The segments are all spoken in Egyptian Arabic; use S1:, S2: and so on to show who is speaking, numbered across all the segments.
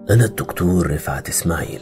S1: أنا الدكتور رفعت إسماعيل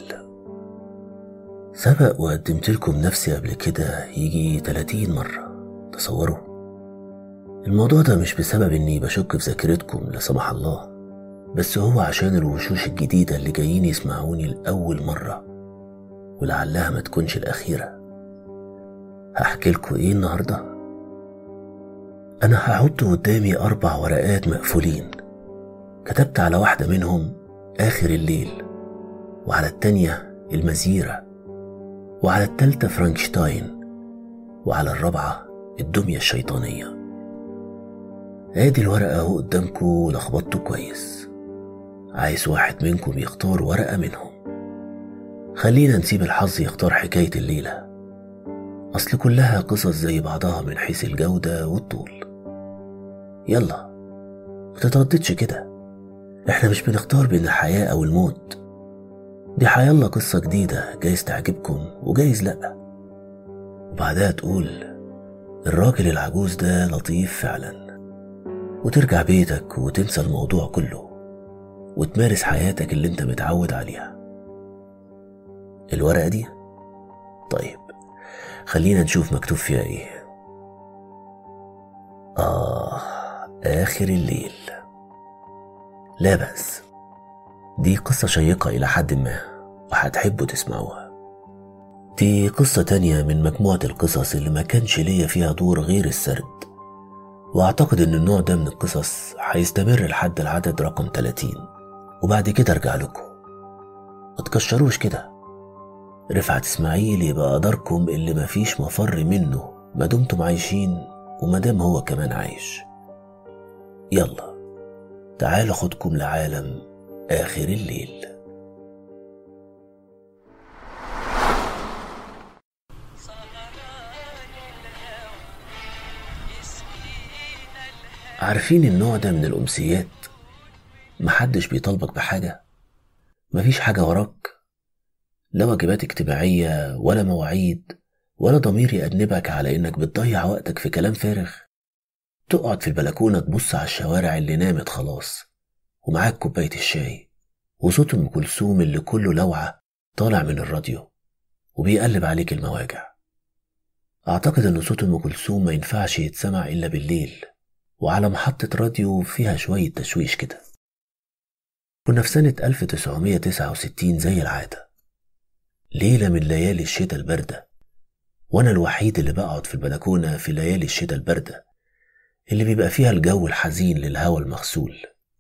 S1: سبق وقدمت لكم نفسي قبل كده يجي 30 مرة تصوروا الموضوع ده مش بسبب إني بشك في ذاكرتكم لا سمح الله بس هو عشان الوشوش الجديدة اللي جايين يسمعوني لأول مرة ولعلها ما تكونش الأخيرة هحكي لكم إيه النهاردة أنا هحط قدامي أربع ورقات مقفولين كتبت على واحدة منهم آخر الليل وعلى التانية المزيرة وعلى التالتة فرانكشتاين وعلى الرابعة الدمية الشيطانية ادي الورقة اهو قدامكم لخبطته كويس عايز واحد منكم يختار ورقة منهم خلينا نسيب الحظ يختار حكاية الليلة أصل كلها قصص زي بعضها من حيث الجودة والطول يلا متترددش كده احنا مش بنختار بين الحياة أو الموت دي حيالله قصة جديدة جايز تعجبكم وجايز لأ وبعدها تقول الراجل العجوز ده لطيف فعلا وترجع بيتك وتنسى الموضوع كله وتمارس حياتك اللي انت متعود عليها الورقة دي طيب خلينا نشوف مكتوب فيها ايه آه آخر الليل لا بأس دي قصة شيقة إلى حد ما وهتحبوا تسمعوها دي قصة تانية من مجموعة القصص اللي ما كانش ليا فيها دور غير السرد وأعتقد إن النوع ده من القصص هيستمر لحد العدد رقم 30 وبعد كده أرجع لكم ما تكشروش كده رفعت إسماعيل يبقى قدركم اللي مفيش مفر منه ما دمتم عايشين ومادام هو كمان عايش يلا تعالوا خدكم لعالم آخر الليل عارفين النوع ده من الأمسيات محدش بيطالبك بحاجة مفيش حاجة وراك لا واجبات اجتماعية ولا مواعيد ولا ضمير يأنبك على إنك بتضيع وقتك في كلام فارغ تقعد في البلكونة تبص على الشوارع اللي نامت خلاص ومعاك كوباية الشاي وصوت أم كلثوم اللي كله لوعة طالع من الراديو وبيقلب عليك المواجع أعتقد إن صوت أم كلثوم ما ينفعش يتسمع إلا بالليل وعلى محطة راديو فيها شوية تشويش كده كنا في سنة 1969 زي العادة ليلة من ليالي الشتاء الباردة وأنا الوحيد اللي بقعد في البلكونة في ليالي الشتاء الباردة اللي بيبقى فيها الجو الحزين للهوا المغسول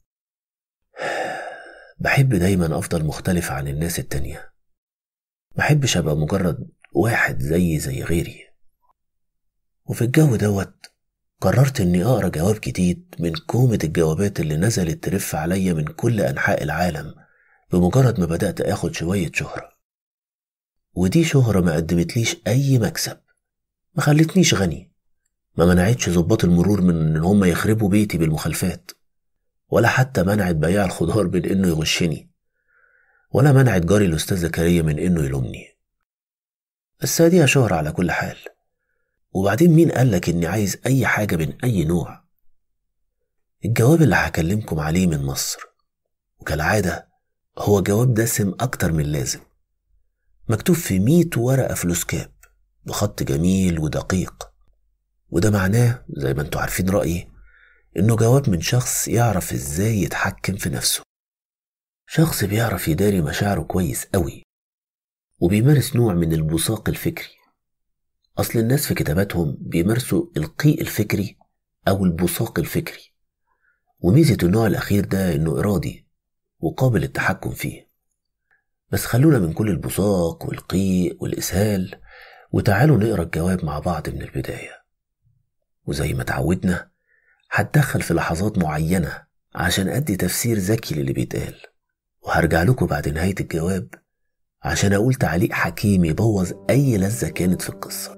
S1: بحب دايما أفضل مختلف عن الناس التانية محبش أبقى مجرد واحد زي زي غيري وفي الجو دوت قررت إني أقرأ جواب جديد من كومة الجوابات اللي نزلت ترف عليا من كل أنحاء العالم بمجرد ما بدأت آخد شوية شهرة ودي شهرة ما قدمتليش أي مكسب ما خلتنيش غني ما منعتش ظباط المرور من إن هم يخربوا بيتي بالمخالفات ولا حتى منعت بياع الخضار من إنه يغشني ولا منعت جاري الأستاذ زكريا من إنه يلومني بس دي شهرة على كل حال وبعدين مين قالك إني عايز أي حاجة من أي نوع الجواب اللي هكلمكم عليه من مصر وكالعادة هو جواب دسم أكتر من لازم مكتوب في مية ورقة فلوسكاب بخط جميل ودقيق وده معناه زي ما انتوا عارفين رأيي إنه جواب من شخص يعرف إزاي يتحكم في نفسه شخص بيعرف يداري مشاعره كويس قوي وبيمارس نوع من البصاق الفكري أصل الناس في كتاباتهم بيمارسوا القيء الفكري أو البصاق الفكري وميزة النوع الأخير ده إنه إرادي وقابل التحكم فيه بس خلونا من كل البصاق والقيء والإسهال وتعالوا نقرا الجواب مع بعض من البداية وزي ما تعودنا هتدخل في لحظات معينة عشان أدي تفسير ذكي للي بيتقال وهرجع لكم بعد نهاية الجواب عشان أقول تعليق حكيم يبوظ أي لذة كانت في القصة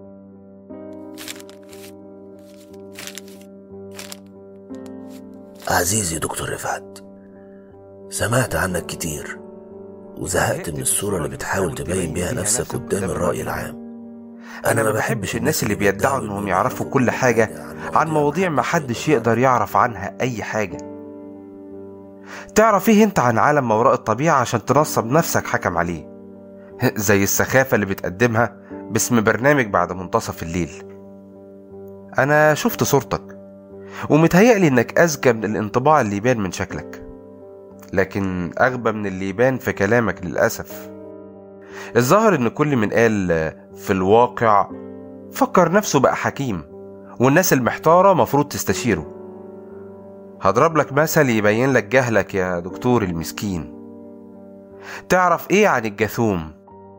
S1: عزيزي دكتور رفعت سمعت عنك كتير وزهقت من الصورة اللي بتحاول تبين بيها نفسك قدام الرأي العام
S2: أنا ما بحبش الناس اللي بيدعوا إنهم يعرفوا كل حاجة عن مواضيع ما حدش يقدر يعرف عنها أي حاجة تعرف ايه انت عن عالم ما وراء الطبيعة عشان تنصب نفسك حكم عليه زي السخافة اللي بتقدمها باسم برنامج بعد منتصف الليل انا شفت صورتك ومتهيألي انك اذكى من الانطباع اللي يبان من شكلك لكن اغبى من اللي يبان في كلامك للأسف الظاهر ان كل من قال في الواقع فكر نفسه بقى حكيم والناس المحتارة مفروض تستشيره هضرب لك مثل يبين لك جهلك يا دكتور المسكين تعرف ايه عن الجاثوم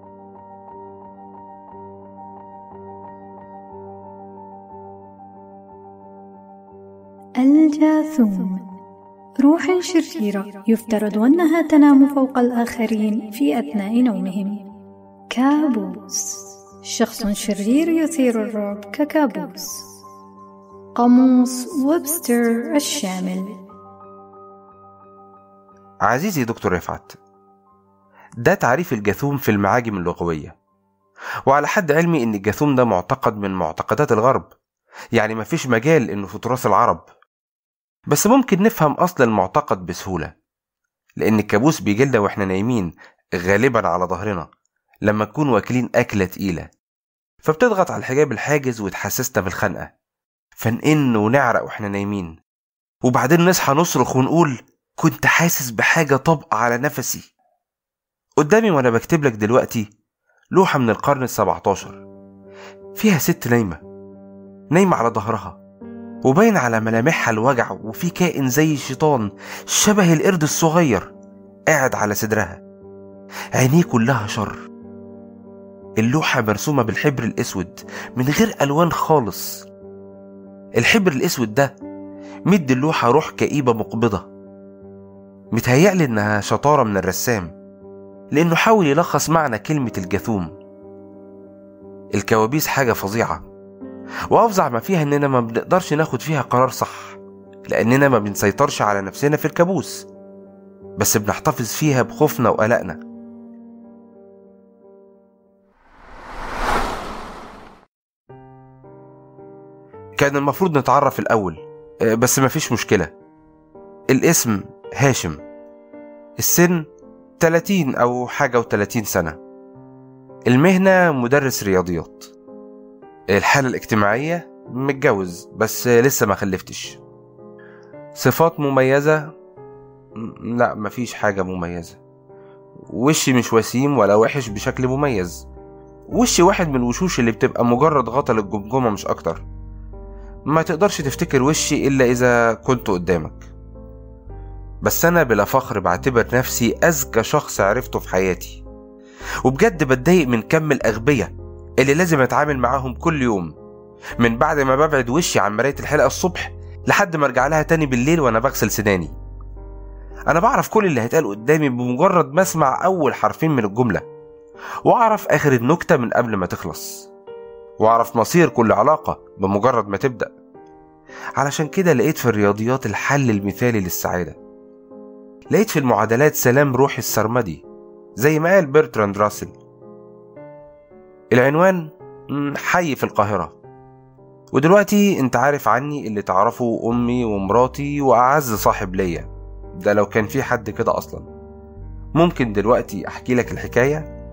S3: الجاثوم روح شريرة يفترض أنها تنام فوق الآخرين في أثناء نومهم كابوس شخص شرير يثير الرعب ككابوس قاموس ويبستر الشامل
S2: عزيزي دكتور رفعت ده تعريف الجاثوم في المعاجم اللغوية وعلى حد علمي ان الجاثوم ده معتقد من معتقدات الغرب يعني مفيش مجال انه في تراث العرب بس ممكن نفهم اصل المعتقد بسهولة لان الكابوس بيجيلنا واحنا نايمين غالبا على ظهرنا لما نكون واكلين اكلة تقيلة فبتضغط على الحجاب الحاجز وتحسسنا بالخنقة فنئن ونعرق واحنا نايمين وبعدين نصحى نصرخ ونقول كنت حاسس بحاجة طبقة على نفسي قدامي وانا بكتب لك دلوقتي لوحة من القرن السبعتاشر فيها ست نايمة نايمة على ظهرها وباين على ملامحها الوجع وفي كائن زي الشيطان شبه القرد الصغير قاعد على صدرها عينيه كلها شر اللوحة مرسومة بالحبر الأسود من غير ألوان خالص الحبر الأسود ده مد اللوحة روح كئيبة مقبضة متهيألي إنها شطارة من الرسام لأنه حاول يلخص معنى كلمة الجاثوم الكوابيس حاجة فظيعة وأفظع ما فيها إننا ما بنقدرش ناخد فيها قرار صح لأننا ما بنسيطرش على نفسنا في الكابوس بس بنحتفظ فيها بخوفنا وقلقنا كان المفروض نتعرف الأول آه، بس مفيش مشكلة الاسم هاشم السن 30 أو حاجة و30 سنة المهنة مدرس رياضيات الحالة الاجتماعية متجوز بس لسه ما خلفتش صفات مميزة م- لا مفيش حاجة مميزة وشي مش وسيم ولا وحش بشكل مميز وشي واحد من الوشوش اللي بتبقى مجرد غطا للجمجمة مش أكتر ما تقدرش تفتكر وشي إلا إذا كنت قدامك بس أنا بلا فخر بعتبر نفسي أذكى شخص عرفته في حياتي وبجد بتضايق من كم الأغبياء اللي لازم أتعامل معاهم كل يوم من بعد ما ببعد وشي عن مراية الحلقة الصبح لحد ما أرجع لها تاني بالليل وأنا بغسل سناني أنا بعرف كل اللي هيتقال قدامي بمجرد ما أسمع أول حرفين من الجملة وأعرف آخر النكتة من قبل ما تخلص وأعرف مصير كل علاقة بمجرد ما تبدأ علشان كده لقيت في الرياضيات الحل المثالي للسعادة لقيت في المعادلات سلام روحي السرمدي زي ما قال برتراند راسل العنوان مم، حي في القاهرة ودلوقتي انت عارف عني اللي تعرفه امي ومراتي واعز صاحب ليا ده لو كان في حد كده اصلا ممكن دلوقتي احكي لك الحكاية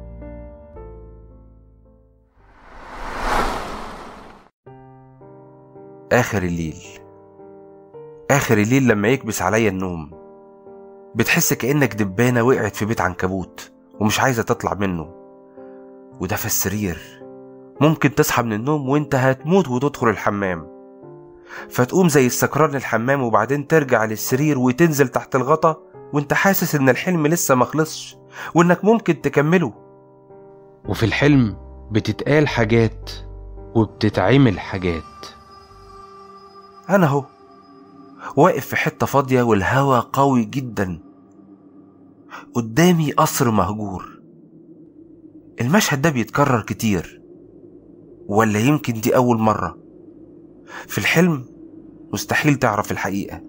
S2: اخر الليل اخر الليل لما يكبس عليا النوم بتحس كأنك دبانة وقعت في بيت عنكبوت ومش عايزة تطلع منه وده في السرير ممكن تصحى من النوم وانت هتموت وتدخل الحمام فتقوم زي السكران الحمام وبعدين ترجع للسرير وتنزل تحت الغطا وانت حاسس ان الحلم لسه مخلصش وانك ممكن تكمله
S4: وفي الحلم بتتقال حاجات وبتتعمل حاجات
S2: انا اهو واقف في حتة فاضية والهوا قوي جدا قدامي قصر مهجور المشهد ده بيتكرر كتير ولا يمكن دي أول مرة في الحلم مستحيل تعرف الحقيقة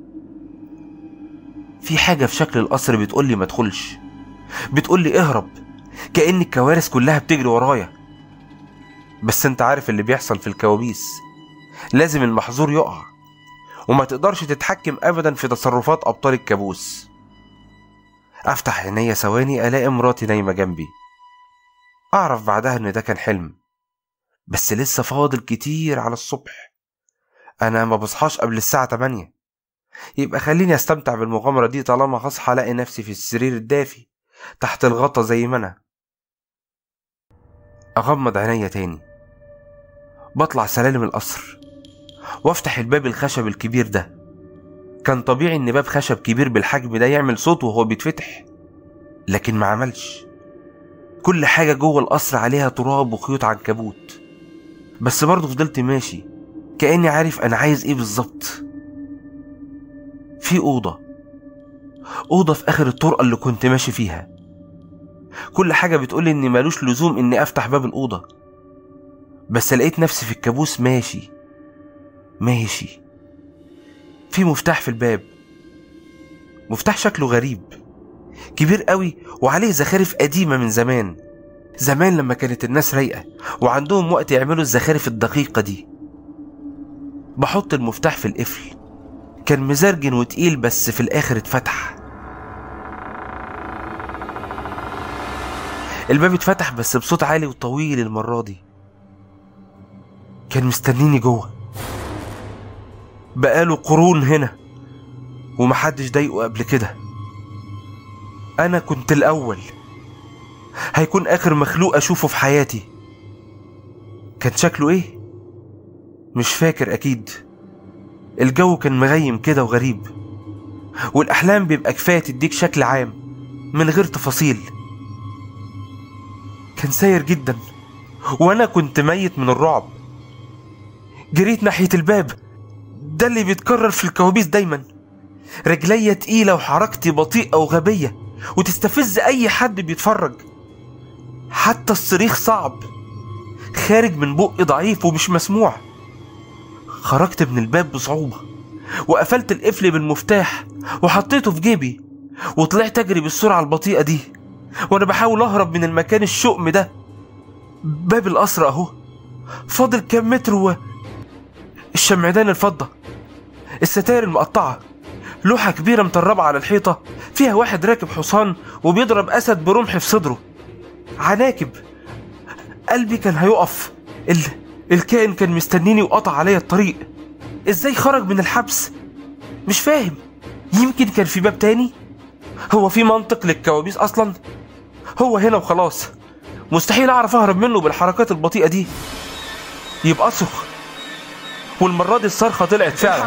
S2: في حاجة في شكل القصر بتقولي ما ادخلش بتقولي اهرب كأن الكوارث كلها بتجري ورايا بس انت عارف اللي بيحصل في الكوابيس لازم المحظور يقع وما تقدرش تتحكم ابدا في تصرفات ابطال الكابوس أفتح عينيا ثواني ألاقي مراتي نايمة جنبي أعرف بعدها إن ده كان حلم بس لسه فاضل كتير على الصبح أنا ما بصحاش قبل الساعة 8 يبقى خليني أستمتع بالمغامرة دي طالما هصحى ألاقي نفسي في السرير الدافي تحت الغطا زي ما أنا أغمض عينيا تاني بطلع سلالم القصر وافتح الباب الخشب الكبير ده كان طبيعي ان باب خشب كبير بالحجم ده يعمل صوت وهو بيتفتح لكن ما عملش كل حاجة جوه القصر عليها تراب وخيوط عنكبوت بس برضه فضلت ماشي كأني عارف أنا عايز إيه بالظبط في أوضة أوضة في آخر الطرقة اللي كنت ماشي فيها كل حاجة بتقولي إن ملوش لزوم إني أفتح باب الأوضة بس لقيت نفسي في الكابوس ماشي ماشي في مفتاح في الباب مفتاح شكله غريب كبير قوي وعليه زخارف قديمة من زمان زمان لما كانت الناس رايقة وعندهم وقت يعملوا الزخارف الدقيقة دي بحط المفتاح في القفل كان مزرجن وتقيل بس في الآخر اتفتح الباب اتفتح بس بصوت عالي وطويل المرة دي كان مستنيني جوه بقاله قرون هنا ومحدش ضايقه قبل كده انا كنت الاول هيكون اخر مخلوق اشوفه في حياتي كان شكله ايه مش فاكر اكيد الجو كان مغيم كده وغريب والاحلام بيبقى كفايه تديك شكل عام من غير تفاصيل كان ساير جدا وانا كنت ميت من الرعب جريت ناحيه الباب ده اللي بيتكرر في الكوابيس دايما رجليا تقيلة وحركتي بطيئة وغبية وتستفز أي حد بيتفرج حتى الصريخ صعب خارج من بقي ضعيف ومش مسموع خرجت من الباب بصعوبة وقفلت القفل بالمفتاح وحطيته في جيبي وطلعت أجري بالسرعة البطيئة دي وأنا بحاول أهرب من المكان الشؤم ده باب القصر أهو فاضل كام متر و الشمعدان الفضة الستاير المقطعة لوحة كبيرة مطربة على الحيطة فيها واحد راكب حصان وبيضرب أسد برمح في صدره عناكب قلبي كان هيقف ال... الكائن كان مستنيني وقطع عليا الطريق ازاي خرج من الحبس مش فاهم يمكن كان في باب تاني هو في منطق للكوابيس اصلا هو هنا وخلاص مستحيل اعرف اهرب منه بالحركات البطيئه دي يبقى اصرخ والمرة دي الصرخة طلعت فعلا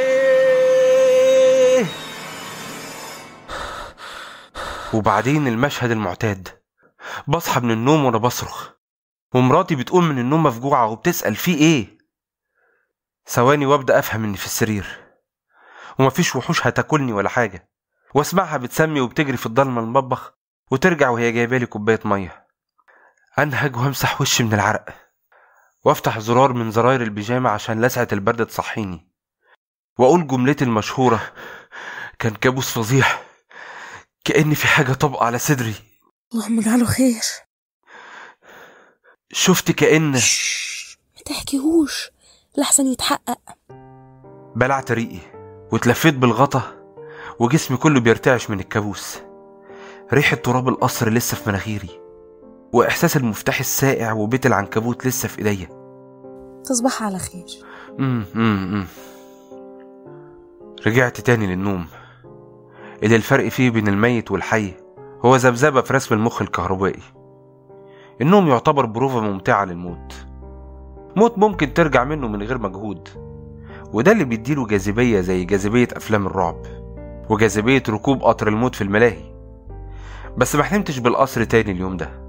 S2: وبعدين المشهد المعتاد بصحى من النوم وانا بصرخ ومراتي بتقوم من النوم مفجوعة وبتسأل في ايه ثواني وابدأ افهم اني في السرير ومفيش وحوش هتاكلني ولا حاجة واسمعها بتسمي وبتجري في الضلمة المطبخ وترجع وهي جايبالي كوباية مية انهج وامسح وشي من العرق وافتح زرار من زراير البيجامة عشان لسعة البرد تصحيني واقول جملتي المشهورة كان كابوس فظيع كأن في حاجة طبقة على صدري
S5: اللهم اجعله خير
S2: شفت كأن
S5: شش، ما تحكيهوش لحسن يتحقق
S2: بلعت ريقي واتلفيت بالغطا وجسمي كله بيرتعش من الكابوس ريحة تراب القصر لسه في مناخيري وإحساس المفتاح الساقع وبيت العنكبوت لسه في إيديا
S5: تصبح على خير
S2: مم، مم، مم. رجعت تاني للنوم اللي الفرق فيه بين الميت والحي هو ذبذبة في رسم المخ الكهربائي النوم يعتبر بروفة ممتعة للموت موت ممكن ترجع منه من غير مجهود وده اللي بيديله جاذبية زي جاذبية أفلام الرعب وجاذبية ركوب قطر الموت في الملاهي بس ما حلمتش بالقصر تاني اليوم ده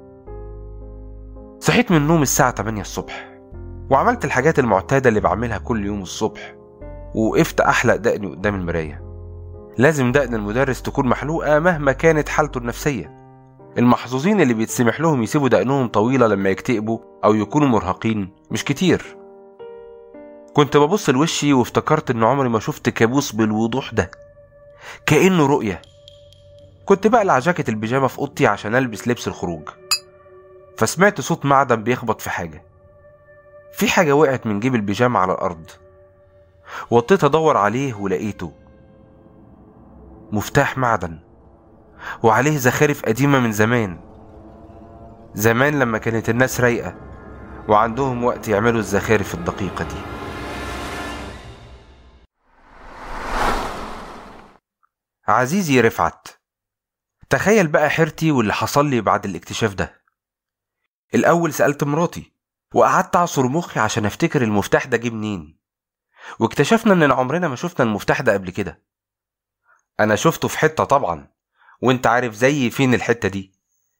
S2: صحيت من النوم الساعة 8 الصبح وعملت الحاجات المعتادة اللي بعملها كل يوم الصبح ووقفت أحلق دقني قدام المراية لازم دقن المدرس تكون محلوقة مهما كانت حالته النفسية المحظوظين اللي بيتسمح لهم يسيبوا دقنهم طويلة لما يكتئبوا أو يكونوا مرهقين مش كتير كنت ببص لوشي وافتكرت إن عمري ما شفت كابوس بالوضوح ده كأنه رؤية كنت بقلع جاكيت البيجامة في أوضتي عشان ألبس لبس الخروج فسمعت صوت معدن بيخبط في حاجة في حاجة وقعت من جيب البيجامة على الأرض وطيت أدور عليه ولقيته مفتاح معدن وعليه زخارف قديمة من زمان زمان لما كانت الناس رايقة وعندهم وقت يعملوا الزخارف الدقيقة دي عزيزي رفعت تخيل بقى حيرتي واللي حصل لي بعد الاكتشاف ده الأول سألت مراتي وقعدت أعصر مخي عشان أفتكر المفتاح ده جه منين واكتشفنا إننا عمرنا ما شفنا المفتاح ده قبل كده أنا شفته في حتة طبعا وأنت عارف زي فين الحتة دي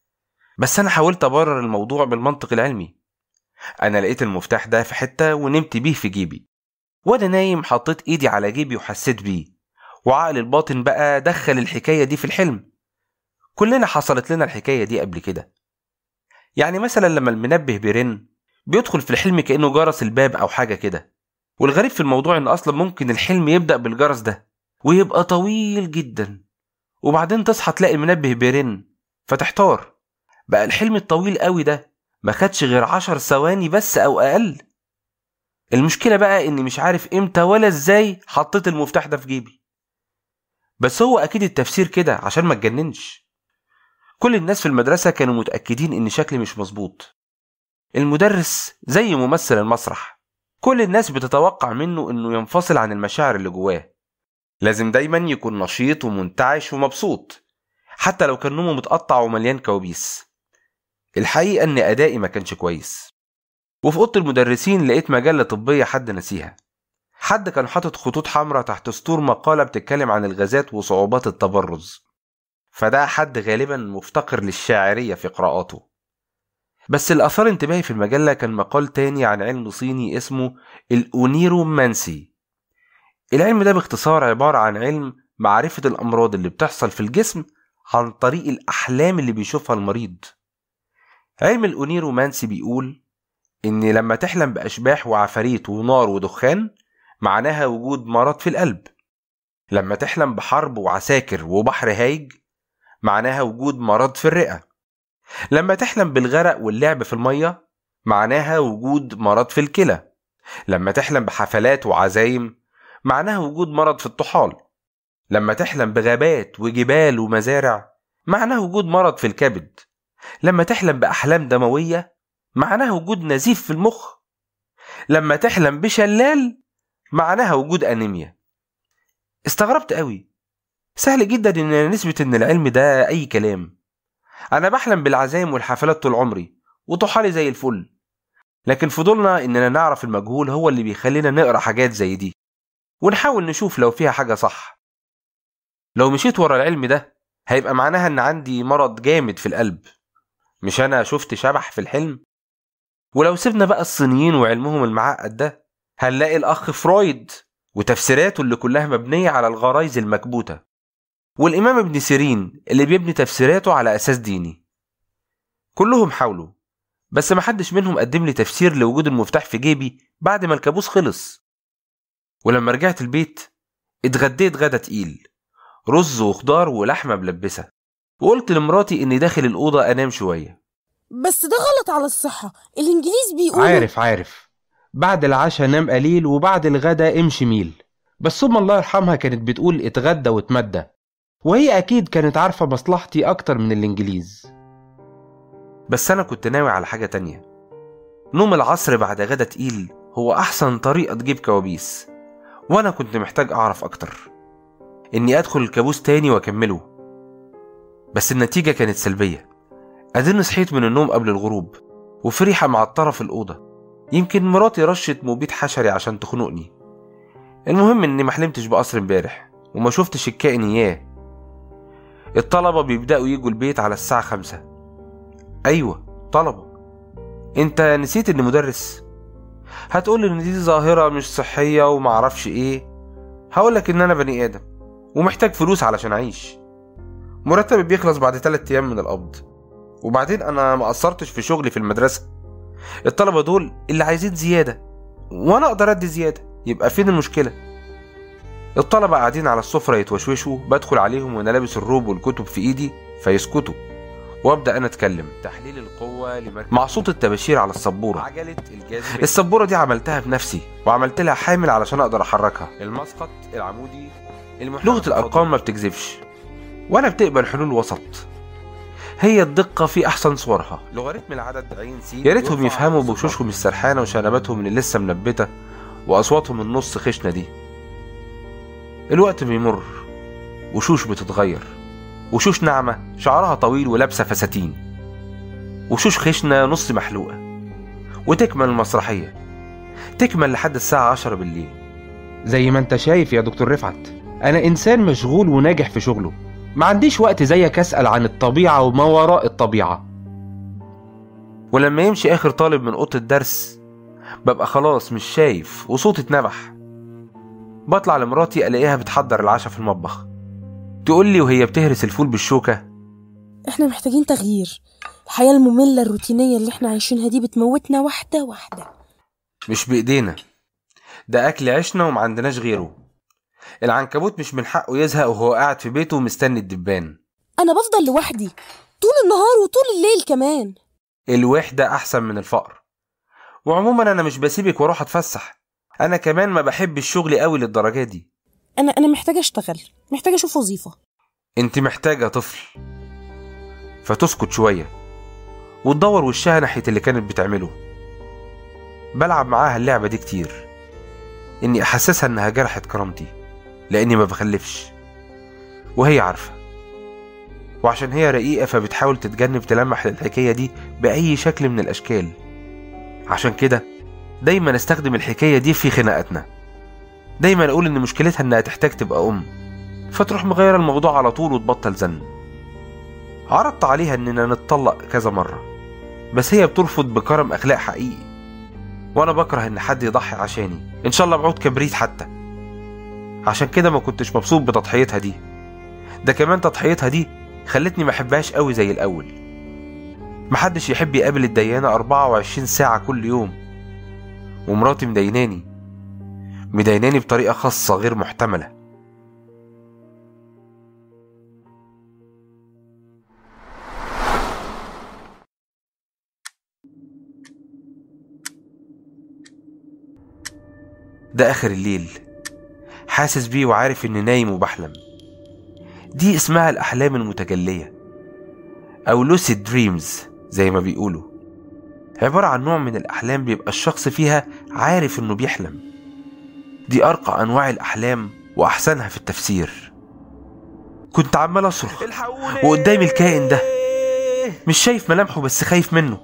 S2: بس أنا حاولت أبرر الموضوع بالمنطق العلمي أنا لقيت المفتاح ده في حتة ونمت بيه في جيبي وأنا نايم حطيت إيدي على جيبي وحسيت بيه وعقل الباطن بقى دخل الحكاية دي في الحلم كلنا حصلت لنا الحكاية دي قبل كده يعني مثلا لما المنبه بيرن بيدخل في الحلم كأنه جرس الباب أو حاجة كده والغريب في الموضوع إن أصلا ممكن الحلم يبدأ بالجرس ده ويبقى طويل جدا وبعدين تصحى تلاقي المنبه بيرن فتحتار بقى الحلم الطويل قوي ده ما خدش غير عشر ثواني بس أو أقل المشكلة بقى إني مش عارف إمتى ولا إزاي حطيت المفتاح ده في جيبي بس هو أكيد التفسير كده عشان ما اتجننش كل الناس في المدرسة كانوا متأكدين إن شكلي مش مظبوط المدرس زي ممثل المسرح كل الناس بتتوقع منه إنه ينفصل عن المشاعر اللي جواه لازم دايما يكون نشيط ومنتعش ومبسوط حتى لو كان نومه متقطع ومليان كوابيس الحقيقة إن أدائي ما كانش كويس وفي أوضة المدرسين لقيت مجلة طبية حد نسيها حد كان حاطط خطوط حمراء تحت سطور مقالة بتتكلم عن الغازات وصعوبات التبرز فده حد غالبا مفتقر للشاعرية في قراءاته بس اللي أثار انتباهي في المجلة كان مقال تاني عن علم صيني اسمه الأونيرومانسي العلم ده باختصار عبارة عن علم معرفة الأمراض اللي بتحصل في الجسم عن طريق الأحلام اللي بيشوفها المريض علم الأونيرومانسي بيقول إن لما تحلم بأشباح وعفاريت ونار ودخان معناها وجود مرض في القلب لما تحلم بحرب وعساكر وبحر هايج معناها وجود مرض في الرئة لما تحلم بالغرق واللعب في المية معناها وجود مرض في الكلى لما تحلم بحفلات وعزايم معناها وجود مرض في الطحال لما تحلم بغابات وجبال ومزارع معناها وجود مرض في الكبد لما تحلم بأحلام دموية معناها وجود نزيف في المخ لما تحلم بشلال معناها وجود أنيميا استغربت قوي سهل جدا ان نثبت ان العلم ده اي كلام انا بحلم بالعزايم والحفلات طول عمري وطحالي زي الفل لكن فضولنا اننا نعرف المجهول هو اللي بيخلينا نقرا حاجات زي دي ونحاول نشوف لو فيها حاجة صح لو مشيت ورا العلم ده هيبقى معناها ان عندي مرض جامد في القلب مش انا شفت شبح في الحلم ولو سيبنا بقى الصينيين وعلمهم المعقد ده هنلاقي الاخ فرويد وتفسيراته اللي كلها مبنية على الغرايز المكبوتة والإمام ابن سيرين اللي بيبني تفسيراته على أساس ديني كلهم حاولوا بس محدش منهم قدم لي تفسير لوجود المفتاح في جيبي بعد ما الكابوس خلص ولما رجعت البيت اتغديت غدا تقيل رز وخضار ولحمة ملبسة وقلت لمراتي إني داخل الأوضة أنام شوية
S5: بس ده غلط على الصحة الإنجليز بيقولوا
S4: عارف عارف بعد العشاء نام قليل وبعد الغدا امشي ميل بس أم الله يرحمها كانت بتقول اتغدى واتمدى وهي أكيد كانت عارفة مصلحتي أكتر من الإنجليز
S2: بس أنا كنت ناوي على حاجة تانية نوم العصر بعد غدا تقيل هو أحسن طريقة تجيب كوابيس وأنا كنت محتاج أعرف أكتر إني أدخل الكابوس تاني وأكمله بس النتيجة كانت سلبية أدن صحيت من النوم قبل الغروب وفي ريحة معطرة في الأوضة يمكن مراتي رشت مبيد حشري عشان تخنقني المهم إني محلمتش بقصر امبارح وما شفتش الكائن إياه الطلبة بيبدأوا يجوا البيت على الساعة خمسة أيوة طلبة أنت نسيت إني مدرس هتقول إن دي ظاهرة مش صحية ومعرفش إيه هقولك إن أنا بني آدم ومحتاج فلوس علشان أعيش مرتبي بيخلص بعد تلات أيام من القبض وبعدين أنا ما قصرتش في شغلي في المدرسة الطلبة دول اللي عايزين زيادة وأنا أقدر أدي زيادة يبقى فين المشكلة الطلبة قاعدين على السفرة يتوشوشوا بدخل عليهم وأنا لابس الروب والكتب في إيدي فيسكتوا وابدا انا اتكلم تحليل القوه لمركز مع صوت التباشير على السبوره عجله الجاذبيه السبوره دي عملتها بنفسي وعملت لها حامل علشان اقدر احركها المسقط العمودي لغه الارقام ما بتكذبش ولا بتقبل حلول وسط هي الدقة في أحسن صورها لوغاريتم العدد عين س يا ريتهم يفهموا بوشوشهم السرحانة وشنباتهم اللي لسه منبتة وأصواتهم النص خشنة دي الوقت بيمر وشوش بتتغير وشوش ناعمة شعرها طويل ولابسة فساتين وشوش خشنة نص محلوقة وتكمل المسرحية تكمل لحد الساعة عشرة بالليل
S4: زي ما انت شايف يا دكتور رفعت انا انسان مشغول وناجح في شغله ما عنديش وقت زيك اسال عن الطبيعه وما وراء الطبيعه
S2: ولما يمشي آخر طالب من أوضة الدرس ببقى خلاص مش شايف وصوتي اتنبح بطلع لمراتي ألاقيها بتحضر العشاء في المطبخ تقول لي وهي بتهرس الفول بالشوكة
S5: احنا محتاجين تغيير الحياة المملة الروتينية اللي احنا عايشينها دي بتموتنا واحدة واحدة
S2: مش بإيدينا ده أكل عشنا ومعندناش غيره العنكبوت مش من حقه يزهق وهو قاعد في بيته ومستني الدبان
S5: انا بفضل لوحدي طول النهار وطول الليل كمان
S2: الوحدة أحسن من الفقر وعموما أنا مش بسيبك وأروح أتفسح أنا كمان ما بحب الشغل قوي للدرجة دي
S5: انا انا محتاجة اشتغل محتاجة اشوف وظيفة
S2: انت محتاجة طفل فتسكت شوية وتدور وشها ناحية اللي كانت بتعمله بلعب معاها اللعبة دي كتير اني احسسها انها جرحت كرامتي لاني ما بخلفش وهي عارفة وعشان هي رقيقة فبتحاول تتجنب تلمح للحكاية دي بأي شكل من الأشكال عشان كده دايما استخدم الحكاية دي في خناقاتنا دايما أقول إن مشكلتها إنها تحتاج تبقى أم فتروح مغيرة الموضوع على طول وتبطل زن عرضت عليها إننا نتطلق كذا مرة بس هي بترفض بكرم أخلاق حقيقي وأنا بكره إن حد يضحي عشاني إن شاء الله بعود كبريت حتى عشان كده ما كنتش مبسوط بتضحيتها دي ده كمان تضحيتها دي خلتني ما احبهاش قوي زي الأول محدش يحب يقابل الديانة 24 ساعة كل يوم ومراتي مديناني مديناني بطريقة خاصة غير محتملة ده آخر الليل حاسس بيه وعارف إني نايم وبحلم دي اسمها الأحلام المتجلية أو لوسيد دريمز زي ما بيقولوا عبارة عن نوع من الأحلام بيبقى الشخص فيها عارف إنه بيحلم دي أرقى أنواع الأحلام وأحسنها في التفسير كنت عمال أصرخ وقدامي الكائن ده مش شايف ملامحه بس خايف منه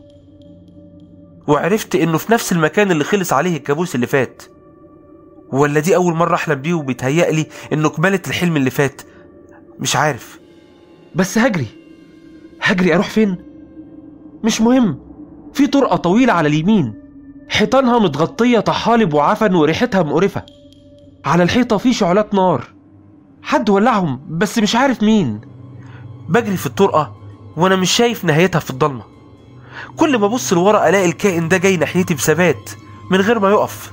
S2: وعرفت إنه في نفس المكان اللي خلص عليه الكابوس اللي فات ولا دي أول مرة أحلم بيه وبيتهيألي إنه كمالة الحلم اللي فات مش عارف
S4: بس هجري هجري اروح فين مش مهم في طرقه طويله على اليمين حيطانها متغطيه طحالب وعفن وريحتها مقرفه على الحيطه في شعلات نار حد ولعهم بس مش عارف مين
S2: بجري في الطرقة وأنا مش شايف نهايتها في الضلمة كل ما أبص لورا ألاقي الكائن ده جاي ناحيتي بثبات من غير ما يقف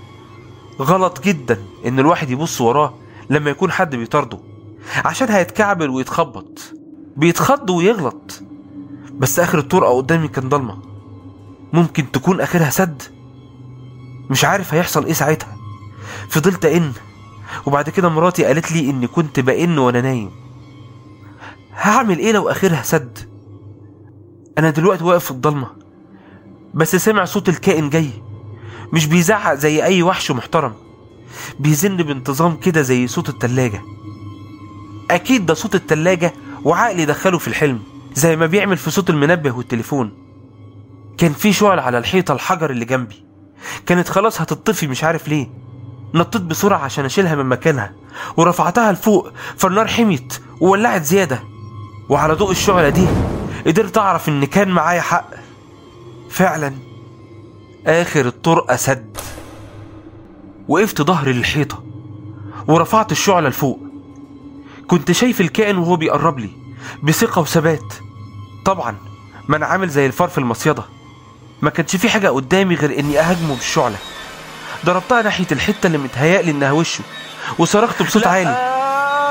S2: غلط جدا إن الواحد يبص وراه لما يكون حد بيطارده عشان هيتكعبل ويتخبط بيتخض ويغلط بس آخر الطرقة قدامي كان ضلمة ممكن تكون آخرها سد مش عارف هيحصل إيه ساعتها فضلت أئن وبعد كده مراتي قالت لي إني كنت بئن وأنا نايم هعمل إيه لو آخرها سد أنا دلوقتي واقف في الضلمة بس سمع صوت الكائن جاي مش بيزعق زي أي وحش محترم بيزن بانتظام كده زي صوت التلاجة أكيد ده صوت التلاجة وعقلي دخله في الحلم زي ما بيعمل في صوت المنبه والتليفون كان في شعل على الحيطة الحجر اللي جنبي كانت خلاص هتطفي مش عارف ليه نطيت بسرعة عشان أشيلها من مكانها ورفعتها لفوق فالنار حميت وولعت زيادة وعلى ضوء الشعلة دي قدرت أعرف إن كان معايا حق فعلا آخر الطرقة سد وقفت ظهري للحيطة ورفعت الشعلة لفوق كنت شايف الكائن وهو بيقرب لي بثقة وثبات طبعا ما أنا عامل زي الفار في المصيدة ما كانش في حاجة قدامي غير إني أهاجمه بالشعلة ضربتها ناحية الحتة اللي متهيألي إنها وشه وصرخت بصوت عالي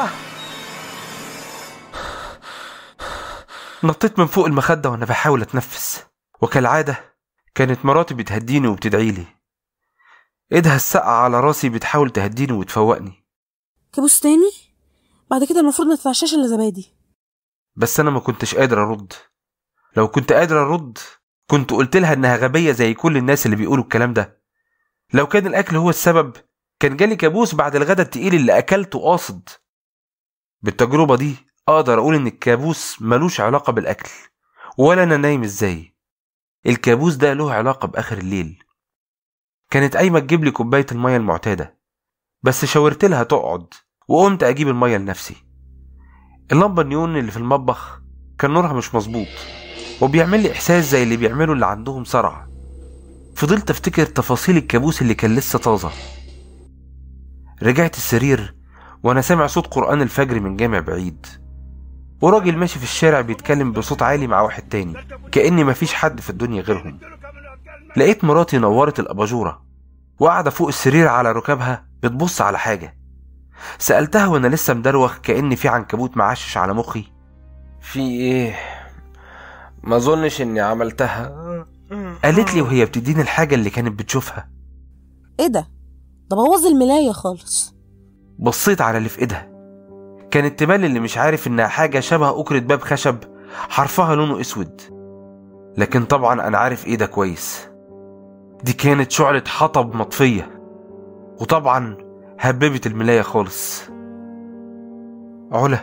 S2: نطيت من فوق المخدة وأنا بحاول أتنفس وكالعادة كانت مراتي بتهديني وبتدعيلي ايدها الساقعة على راسي بتحاول تهديني وتفوقني
S5: كابوس تاني بعد كده المفروض ما تتعشاش الا زبادي
S2: بس انا ما كنتش قادر ارد لو كنت قادر ارد كنت قلت لها انها غبيه زي كل الناس اللي بيقولوا الكلام ده لو كان الاكل هو السبب كان جالي كابوس بعد الغدا التقيل اللي اكلته قاصد بالتجربه دي اقدر اقول ان الكابوس ملوش علاقه بالاكل ولا انا نايم ازاي الكابوس ده له علاقه باخر الليل كانت قايمه تجيب لي كوبايه الميه المعتاده بس شاورت لها تقعد وقمت اجيب الميه لنفسي اللمبه النيون اللي في المطبخ كان نورها مش مظبوط وبيعمل لي احساس زي اللي بيعمله اللي عندهم صرع فضلت افتكر تفاصيل الكابوس اللي كان لسه طازه رجعت السرير وانا سامع صوت قران الفجر من جامع بعيد وراجل ماشي في الشارع بيتكلم بصوت عالي مع واحد تاني كأن مفيش حد في الدنيا غيرهم لقيت مراتي نورت الأباجورة وقاعدة فوق السرير على ركابها بتبص على حاجة سألتها وأنا لسه مدروخ كأن في عنكبوت معشش على مخي في إيه؟ ما أظنش إني عملتها قالت لي وهي بتديني الحاجة اللي كانت بتشوفها
S5: ايه ده ده بوظ الملايه خالص
S2: بصيت على اللي في ايدها كانت تبان اللي مش عارف انها حاجة شبه أكرة باب خشب حرفها لونه اسود لكن طبعا انا عارف ايه ده كويس دي كانت شعلة حطب مطفية وطبعا هببت الملاية خالص علا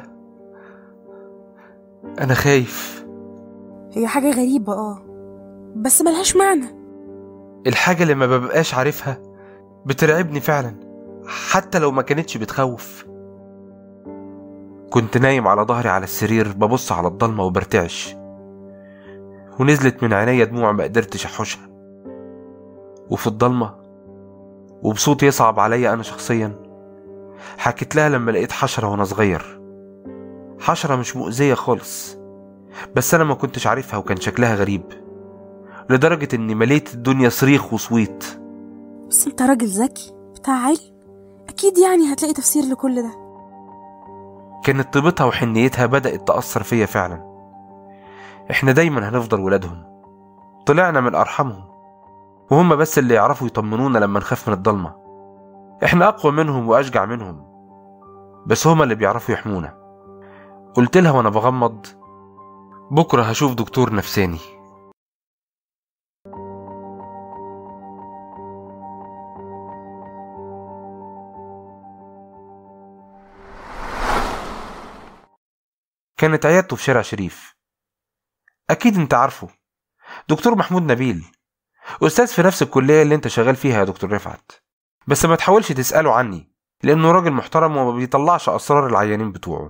S2: انا خايف
S5: هي حاجه غريبه اه بس ملهاش معنى
S2: الحاجة اللي ما ببقاش عارفها بترعبني فعلا حتى لو ما كانتش بتخوف كنت نايم على ظهري على السرير ببص على الضلمة وبرتعش ونزلت من عينيا دموع ما قدرتش احوشها وفي الضلمة وبصوت يصعب عليا انا شخصيا حكيت لها لما لقيت حشرة وانا صغير حشرة مش مؤذية خالص بس انا ما كنتش عارفها وكان شكلها غريب لدرجة اني مليت الدنيا صريخ وصويت
S5: بس انت راجل ذكي بتاع علم اكيد يعني هتلاقي تفسير لكل ده
S2: كانت طيبتها وحنيتها بدأت تأثر فيا فعلا احنا دايما هنفضل ولادهم طلعنا من أرحامهم وهم بس اللي يعرفوا يطمنونا لما نخاف من الضلمة احنا أقوى منهم وأشجع منهم بس هما اللي بيعرفوا يحمونا قلت لها وأنا بغمض بكرة هشوف دكتور نفساني كانت عيادته في شارع شريف أكيد أنت عارفه دكتور محمود نبيل أستاذ في نفس الكلية اللي أنت شغال فيها يا دكتور رفعت بس ما تحاولش تسأله عني لأنه راجل محترم وما بيطلعش أسرار العيانين بتوعه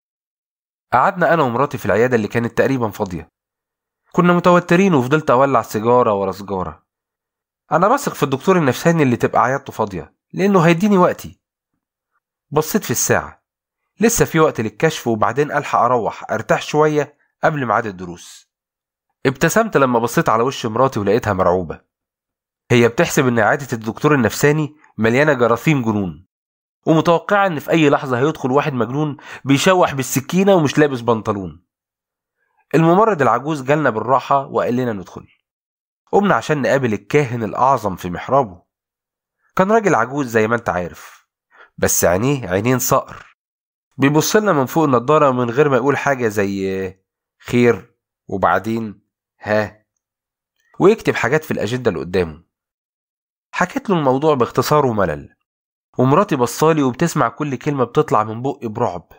S2: قعدنا أنا ومراتي في العيادة اللي كانت تقريبا فاضية كنا متوترين وفضلت أولع سيجارة ورا سيجارة أنا بثق في الدكتور النفساني اللي تبقى عيادته فاضية لأنه هيديني وقتي بصيت في الساعة لسه في وقت للكشف وبعدين ألحق أروح أرتاح شوية قبل ميعاد الدروس ابتسمت لما بصيت على وش مراتي ولقيتها مرعوبة هي بتحسب إن عادة الدكتور النفساني مليانة جراثيم جنون ومتوقعة إن في أي لحظة هيدخل واحد مجنون بيشوح بالسكينة ومش لابس بنطلون الممرض العجوز جالنا بالراحة وقال لنا ندخل قمنا عشان نقابل الكاهن الأعظم في محرابه كان راجل عجوز زي ما انت عارف بس عينيه عينين صقر بيبص لنا من فوق النضارة من غير ما يقول حاجة زي خير وبعدين ها ويكتب حاجات في الأجندة اللي قدامه حكيت له الموضوع باختصار وملل ومراتي بصالي وبتسمع كل كلمة بتطلع من بقي برعب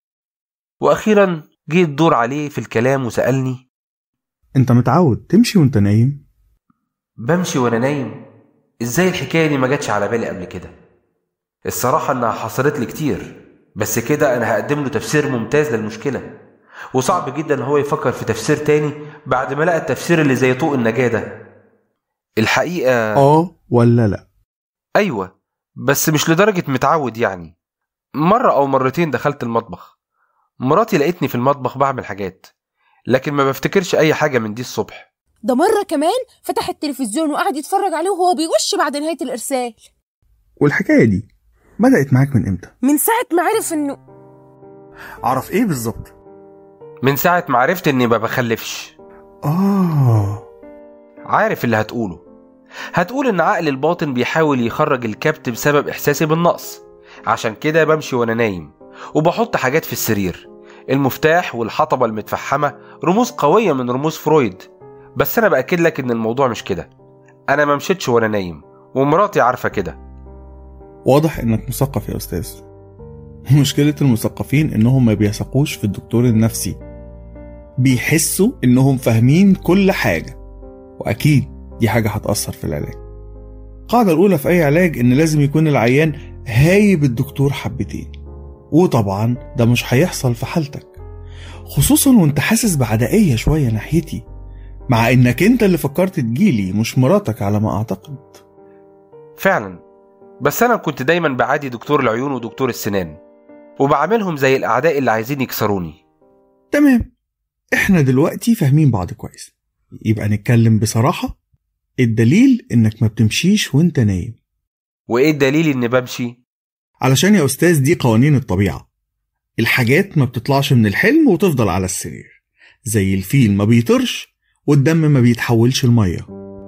S2: وأخيرا جه الدور عليه في الكلام وسألني
S6: انت متعود تمشي وانت نايم
S2: بمشي وأنا نايم إزاي الحكاية دي ما جاتش على بالي قبل كده الصراحة إنها حصلت لي كتير بس كده أنا هقدم له تفسير ممتاز للمشكلة وصعب جدا إن هو يفكر في تفسير تاني بعد ما لقى التفسير اللي زي طوق النجاة ده الحقيقة
S6: اه ولا لا
S2: أيوة بس مش لدرجة متعود يعني مرة أو مرتين دخلت المطبخ مراتي لقيتني في المطبخ بعمل حاجات لكن ما بفتكرش أي حاجة من دي الصبح
S5: ده مرة كمان فتح التلفزيون وقعد يتفرج عليه وهو بيوش بعد نهاية الإرسال
S6: والحكاية دي بدأت معاك من امتى
S5: من ساعة ما عرف إنه
S6: اعرف ايه بالظبط
S2: من ساعة ما عرفت إني ما بخلفش
S6: اه
S2: عارف اللي هتقوله هتقول إن عقل الباطن بيحاول يخرج الكبت بسبب إحساسي بالنقص عشان كده بمشي وأنا نايم وبحط حاجات في السرير المفتاح والحطبة المتفحمة رموز قوية من رموز فرويد بس أنا بأكد لك إن الموضوع مش كده أنا ما مشيتش وأنا نايم ومراتي عارفة كده
S6: واضح انك مثقف يا استاذ مشكلة المثقفين انهم ما بيثقوش في الدكتور النفسي بيحسوا انهم فاهمين كل حاجة واكيد دي حاجة هتأثر في العلاج القاعدة الأولى في أي علاج إن لازم يكون العيان هايب الدكتور حبتين وطبعا ده مش هيحصل في حالتك خصوصا وانت حاسس بعدائية شوية ناحيتي مع انك انت اللي فكرت تجيلي مش مراتك على ما اعتقد
S2: فعلا بس أنا كنت دايما بعادي دكتور العيون ودكتور السنان وبعاملهم زي الأعداء اللي عايزين يكسروني
S6: تمام احنا دلوقتي فاهمين بعض كويس يبقى نتكلم بصراحة الدليل انك ما بتمشيش وانت نايم
S2: وإيه الدليل إني بمشي؟
S6: علشان يا استاذ دي قوانين الطبيعة الحاجات ما بتطلعش من الحلم وتفضل على السرير زي الفيل ما بيطرش والدم ما بيتحولش المية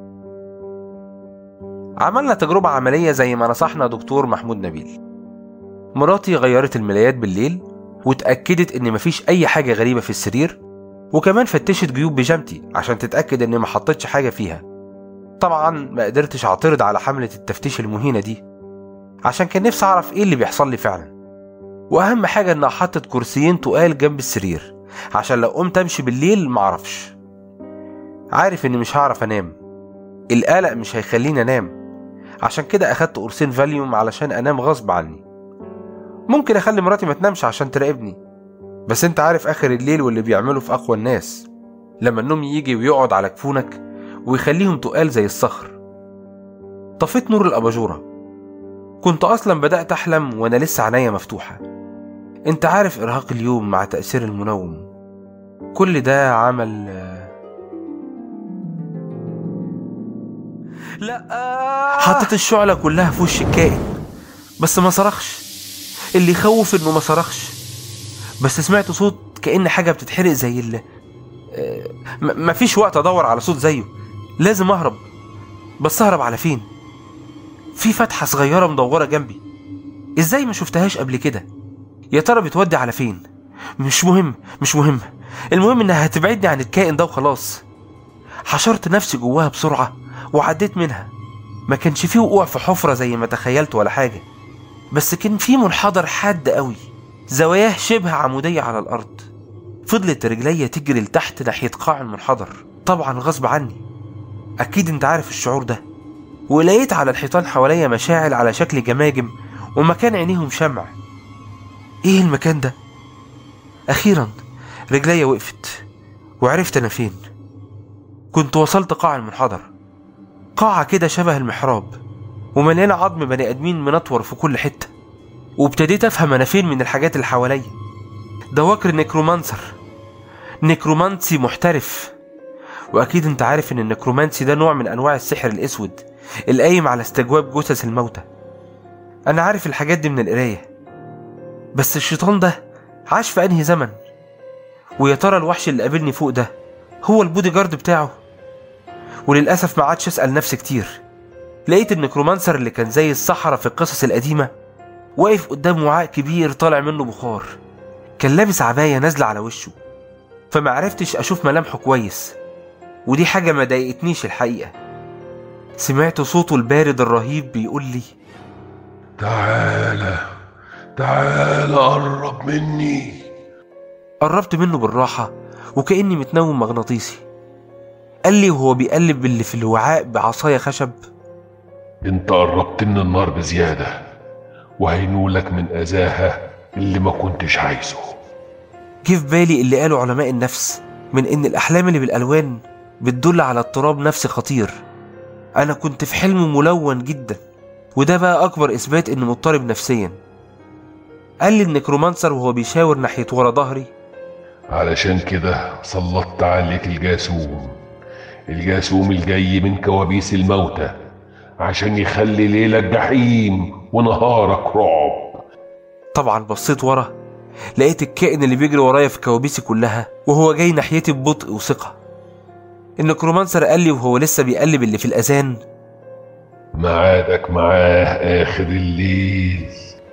S2: عملنا تجربة عملية زي ما نصحنا دكتور محمود نبيل مراتي غيرت الملايات بالليل واتأكدت إن مفيش أي حاجة غريبة في السرير وكمان فتشت جيوب بيجامتي عشان تتأكد إني ما حطيتش حاجة فيها طبعا ما قدرتش أعترض على حملة التفتيش المهينة دي عشان كان نفسي أعرف إيه اللي بيحصل لي فعلا وأهم حاجة إنها حطت كرسيين تقال جنب السرير عشان لو قمت أمشي بالليل معرفش عارف إني مش هعرف أنام القلق مش هيخليني أنام عشان كده أخدت قرصين فاليوم علشان أنام غصب عني ممكن أخلي مراتي ما تنامش عشان تراقبني بس أنت عارف آخر الليل واللي بيعمله في أقوى الناس لما النوم يجي ويقعد على كفونك ويخليهم تقال زي الصخر طفيت نور الأباجورة كنت أصلا بدأت أحلم وأنا لسه عينيا مفتوحة أنت عارف إرهاق اليوم مع تأثير المنوم كل ده عمل لا حطيت الشعلة كلها في وش الكائن بس ما صرخش اللي يخوف انه ما صرخش بس سمعت صوت كأن حاجة بتتحرق زي ال آه، م- مفيش وقت ادور على صوت زيه لازم اهرب بس اهرب على فين في فتحة صغيرة مدورة جنبي ازاي ما شفتهاش قبل كده يا ترى بتودي على فين مش مهم مش مهم المهم انها هتبعدني عن الكائن ده وخلاص حشرت نفسي جواها بسرعة وعديت منها ما كانش فيه وقوع في حفرة زي ما تخيلت ولا حاجة بس كان فيه منحدر حاد قوي زواياه شبه عمودية على الأرض فضلت رجليا تجري لتحت ناحية قاع المنحدر طبعا غصب عني أكيد أنت عارف الشعور ده ولقيت على الحيطان حواليا مشاعل على شكل جماجم ومكان عينيهم شمع ايه المكان ده اخيرا رجليا وقفت وعرفت انا فين كنت وصلت قاع المنحدر قاعة كده شبه المحراب ومليانة عظم بني ادمين منطور في كل حتة وابتديت افهم انا فين من الحاجات اللي حواليا ده وكر نيكرومانسر نيكرومانسي محترف واكيد انت عارف ان النيكرومانسي ده نوع من انواع السحر الاسود القايم على استجواب جثث الموتى انا عارف الحاجات دي من القرايه بس الشيطان ده عاش في انهي زمن ويا ترى الوحش اللي قابلني فوق ده هو البودي جارد بتاعه وللاسف ما عادش اسال نفسي كتير لقيت النكرومانسر اللي كان زي الصحراء في القصص القديمه واقف قدام وعاء كبير طالع منه بخار كان لابس عبايه نازله على وشه فما عرفتش اشوف ملامحه كويس ودي حاجه ما ضايقتنيش الحقيقه سمعت صوته البارد الرهيب بيقول لي
S7: تعالى تعالى قرب مني
S2: قربت منه بالراحة وكأني متنوم مغناطيسي قال لي وهو بيقلب اللي في الوعاء بعصاية خشب
S7: انت قربت من النار بزيادة وهينولك من أذاها اللي ما كنتش عايزه
S2: جه في بالي اللي قاله علماء النفس من إن الأحلام اللي بالألوان بتدل على اضطراب نفسي خطير أنا كنت في حلم ملون جدا وده بقى أكبر إثبات إني مضطرب نفسيا قال لي النكرومانسر وهو بيشاور ناحية ورا ظهري
S7: علشان كده سلطت عليك الجاسوم الجاسوم الجاي من كوابيس الموتى عشان يخلي ليلك جحيم ونهارك رعب
S2: طبعا بصيت ورا لقيت الكائن اللي بيجري ورايا في كوابيسي كلها وهو جاي ناحيتي ببطء وثقة النكرومانسر قال لي وهو لسه بيقلب اللي في الأذان
S7: معادك معاه آخر الليل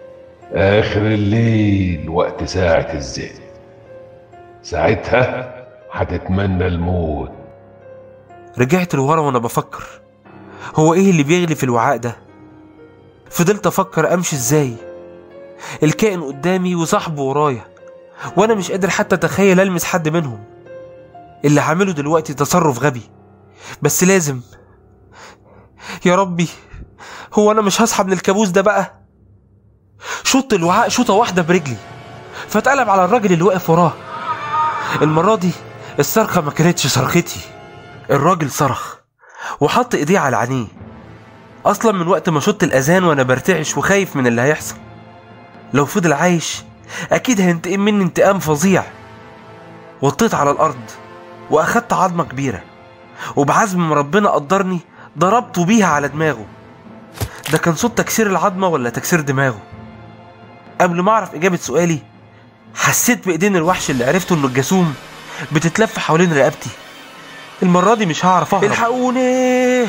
S7: آخر الليل وقت ساعة الذئب ساعتها هتتمنى الموت
S2: رجعت لورا وانا بفكر هو ايه اللي بيغلي في الوعاء ده فضلت افكر امشي ازاي الكائن قدامي وصاحبه ورايا وانا مش قادر حتى اتخيل المس حد منهم اللي هعمله دلوقتي تصرف غبي بس لازم يا ربي هو انا مش هصحى من الكابوس ده بقى شط الوعاء شوطه واحده برجلي فاتقلب على الراجل اللي واقف وراه المره دي الصرخه ما كانتش صرختي الراجل صرخ وحط ايديه على عينيه اصلا من وقت ما شط الاذان وانا برتعش وخايف من اللي هيحصل لو فضل عايش اكيد هينتقم مني انتقام فظيع وطيت على الارض واخدت عظمه كبيره وبعزم ما ربنا قدرني ضربته بيها على دماغه ده كان صوت تكسير العظمه ولا تكسير دماغه قبل ما اعرف اجابه سؤالي حسيت بايدين الوحش اللي عرفته انه الجاسوم بتتلف حوالين رقبتي المره دي مش هعرف اهرب الحقوني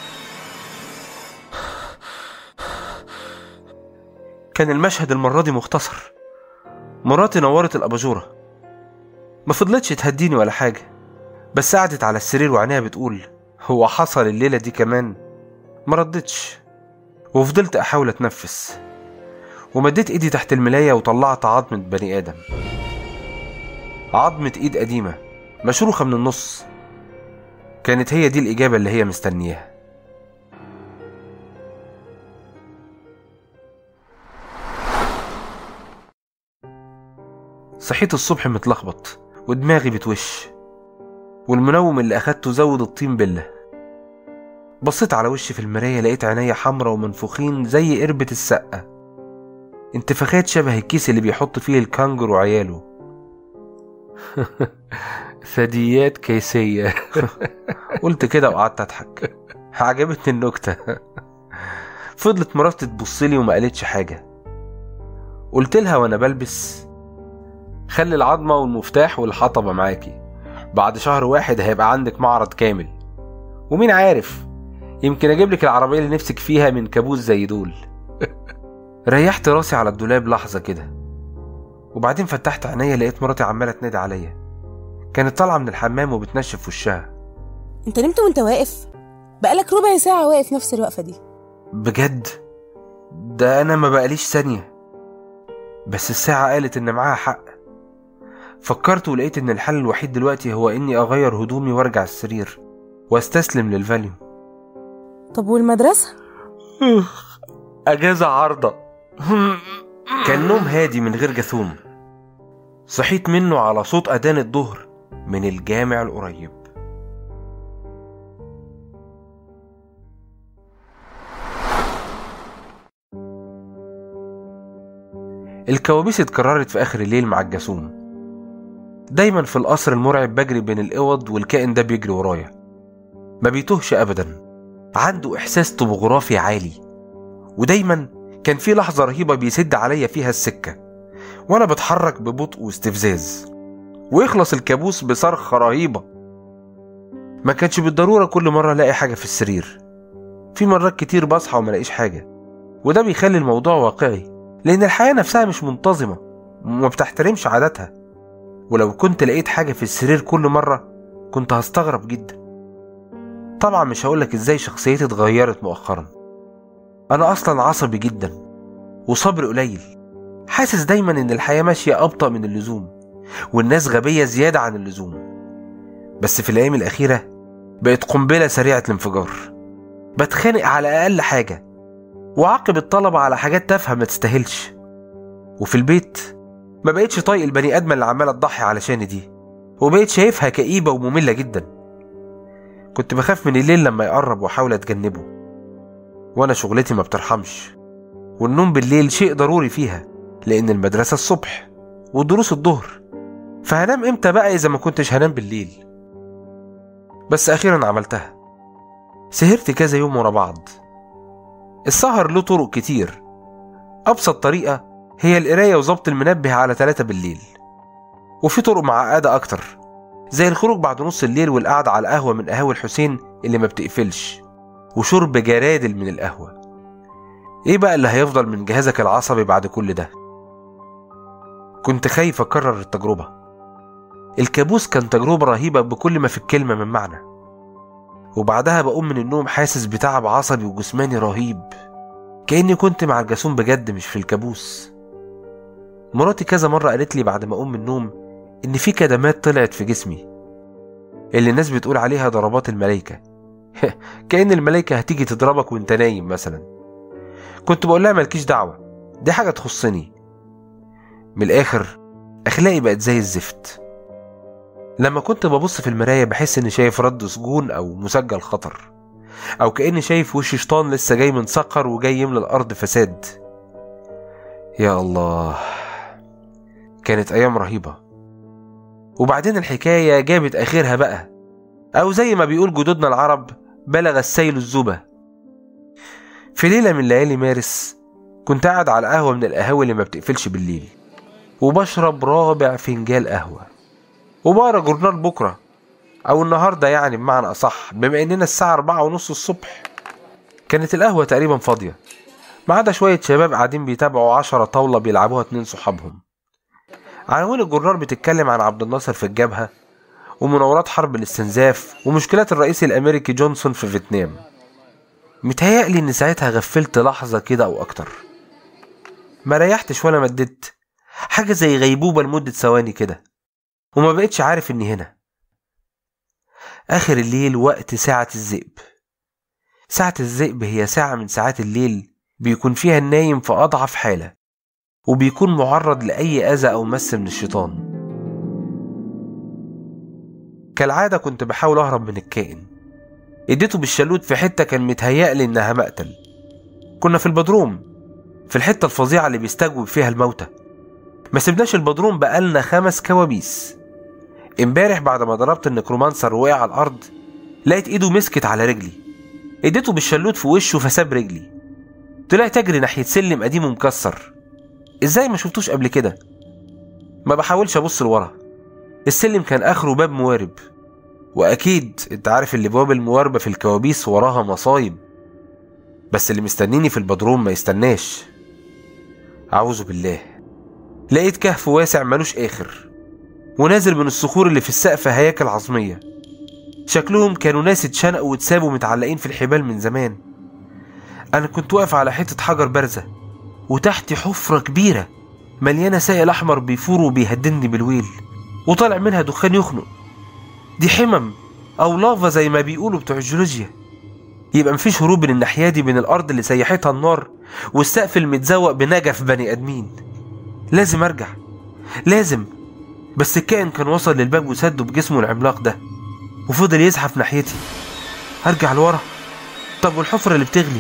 S2: كان المشهد المره دي مختصر مراتي نورت الاباجوره ما فضلتش تهديني ولا حاجه بس قعدت على السرير وعينيها بتقول هو حصل الليله دي كمان ما ردتش وفضلت احاول اتنفس ومديت ايدي تحت الملايه وطلعت عظمه بني ادم عظمه ايد قديمه مشروخه من النص كانت هي دي الاجابه اللي هي مستنياها صحيت الصبح متلخبط ودماغي بتوش والمنوم اللي اخدته زود الطين بله بصيت على وشي في المراية لقيت عينيا حمرا ومنفوخين زي قربة السقة انتفاخات شبه الكيس اللي بيحط فيه الكانجر وعياله ثدييات كيسية قلت كده وقعدت اضحك عجبتني النكتة فضلت مراتي تبصلي وما قالتش حاجة قلت لها وانا بلبس خلي العظمة والمفتاح والحطبة معاكي بعد شهر واحد هيبقى عندك معرض كامل ومين عارف يمكن اجيب لك العربية اللي نفسك فيها من كابوس زي دول ريحت راسي على الدولاب لحظة كده وبعدين فتحت عينيا لقيت مراتي عمالة تنادي عليا كانت طالعة من الحمام وبتنشف وشها
S5: انت نمت وانت واقف بقالك ربع ساعة واقف نفس الوقفة دي
S2: بجد ده انا ما بقاليش ثانية بس الساعة قالت ان معاها حق فكرت ولقيت ان الحل الوحيد دلوقتي هو اني اغير هدومي وارجع السرير واستسلم للفاليوم
S5: طب والمدرسة
S2: اجازة عارضة كان نوم هادي من غير جاثوم صحيت منه على صوت اذان الظهر من الجامع القريب الكوابيس اتكررت في اخر الليل مع الجاسوم دايما في القصر المرعب بجري بين الاوض والكائن ده بيجري ورايا ما بيتوهش ابدا عنده احساس طبوغرافي عالي ودايما كان في لحظه رهيبه بيسد عليا فيها السكه وانا بتحرك ببطء واستفزاز ويخلص الكابوس بصرخه رهيبه ما كانش بالضروره كل مره الاقي حاجه في السرير في مرات كتير بصحى وما الاقيش حاجه وده بيخلي الموضوع واقعي لان الحياه نفسها مش منتظمه وما بتحترمش عاداتها ولو كنت لقيت حاجه في السرير كل مره كنت هستغرب جدا طبعا مش هقولك ازاي شخصيتي اتغيرت مؤخرا انا اصلا عصبي جدا وصبر قليل حاسس دايما ان الحياه ماشيه ابطا من اللزوم والناس غبيه زياده عن اللزوم بس في الايام الاخيره بقت قنبله سريعه الانفجار بتخانق على اقل حاجه وعاقب الطلبة على حاجات تافهة ما تستاهلش وفي البيت ما بقتش طايق البني ادم اللي عماله تضحي علشان دي وبقيت شايفها كئيبة ومملة جدا كنت بخاف من الليل لما يقرب واحاول اتجنبه وانا شغلتي ما بترحمش والنوم بالليل شيء ضروري فيها لان المدرسة الصبح والدروس الظهر فهنام امتى بقى اذا ما كنتش هنام بالليل بس اخيرا عملتها سهرت كذا يوم ورا بعض السهر له طرق كتير أبسط طريقة هي القراية وظبط المنبه على 3 بالليل وفي طرق معقدة أكتر زي الخروج بعد نص الليل والقعدة على القهوة من قهاوي الحسين اللي ما بتقفلش وشرب جرادل من القهوة ايه بقى اللي هيفضل من جهازك العصبي بعد كل ده كنت خايف اكرر التجربة الكابوس كان تجربة رهيبة بكل ما في الكلمة من معنى وبعدها بقوم من النوم حاسس بتعب عصبي وجسماني رهيب كأني كنت مع الجاسوم بجد مش في الكابوس مراتي كذا مرة قالت لي بعد ما أقوم من النوم إن في كدمات طلعت في جسمي اللي الناس بتقول عليها ضربات الملايكة كأن الملايكة هتيجي تضربك وانت نايم مثلا كنت بقول لها مالكيش دعوة دي حاجة تخصني من الآخر أخلاقي بقت زي الزفت لما كنت ببص في المراية بحس إني شايف رد سجون أو مسجل خطر أو كأني شايف وش شيطان لسه جاي من سقر وجاي يملى الأرض فساد يا الله كانت أيام رهيبة وبعدين الحكاية جابت آخرها بقى أو زي ما بيقول جدودنا العرب بلغ السيل الزبة في ليلة من ليالي مارس كنت قاعد على قهوة من القهاوي اللي ما بتقفلش بالليل وبشرب رابع فنجان قهوة وبقرا جورنال بكرة أو النهاردة يعني بمعنى أصح بما إننا الساعة أربعة ونص الصبح كانت القهوة تقريبا فاضية ما عدا شوية شباب قاعدين بيتابعوا عشرة طاولة بيلعبوها اتنين صحابهم عناوين الجورنال بتتكلم عن عبد الناصر في الجبهة ومناورات حرب الاستنزاف ومشكلات الرئيس الأمريكي جونسون في فيتنام متهيألي إن ساعتها غفلت لحظة كده أو أكتر ما ريحتش ولا مددت حاجة زي غيبوبة لمدة ثواني كده وما بقتش عارف إني هنا آخر الليل وقت ساعة الذئب ساعة الذئب هي ساعة من ساعات الليل بيكون فيها النايم في أضعف حالة وبيكون معرض لأي أذى أو مس من الشيطان كالعادة كنت بحاول أهرب من الكائن اديته بالشلوت في حتة كان متهيألي إنها مقتل كنا في البدروم في الحتة الفظيعة اللي بيستجوب فيها الموتى ما سيبناش البدروم بقالنا خمس كوابيس امبارح بعد ما ضربت النكرومانسر وقع على الأرض لقيت إيده مسكت على رجلي اديته بالشلوت في وشه فساب رجلي طلعت أجري ناحية سلم قديم ومكسر ازاي ما شفتوش قبل كده ما بحاولش ابص لورا السلم كان اخره باب موارب واكيد انت عارف اللي بواب المواربة في الكوابيس وراها مصايب بس اللي مستنيني في البدروم ما يستناش اعوذ بالله لقيت كهف واسع ملوش اخر ونازل من الصخور اللي في السقف هياكل عظمية شكلهم كانوا ناس اتشنقوا واتسابوا متعلقين في الحبال من زمان انا كنت واقف على حتة حجر بارزة وتحتي حفرة كبيرة مليانة سائل أحمر بيفور وبيهددني بالويل وطالع منها دخان يخنق دي حمم أو لافا زي ما بيقولوا بتوع الجيولوجيا يبقى مفيش هروب من الناحية دي من الأرض اللي سيحتها النار والسقف المتزوق بنجف بني آدمين لازم أرجع لازم بس الكائن كان وصل للباب وسده بجسمه العملاق ده وفضل يزحف ناحيتي أرجع لورا طب والحفرة اللي بتغلي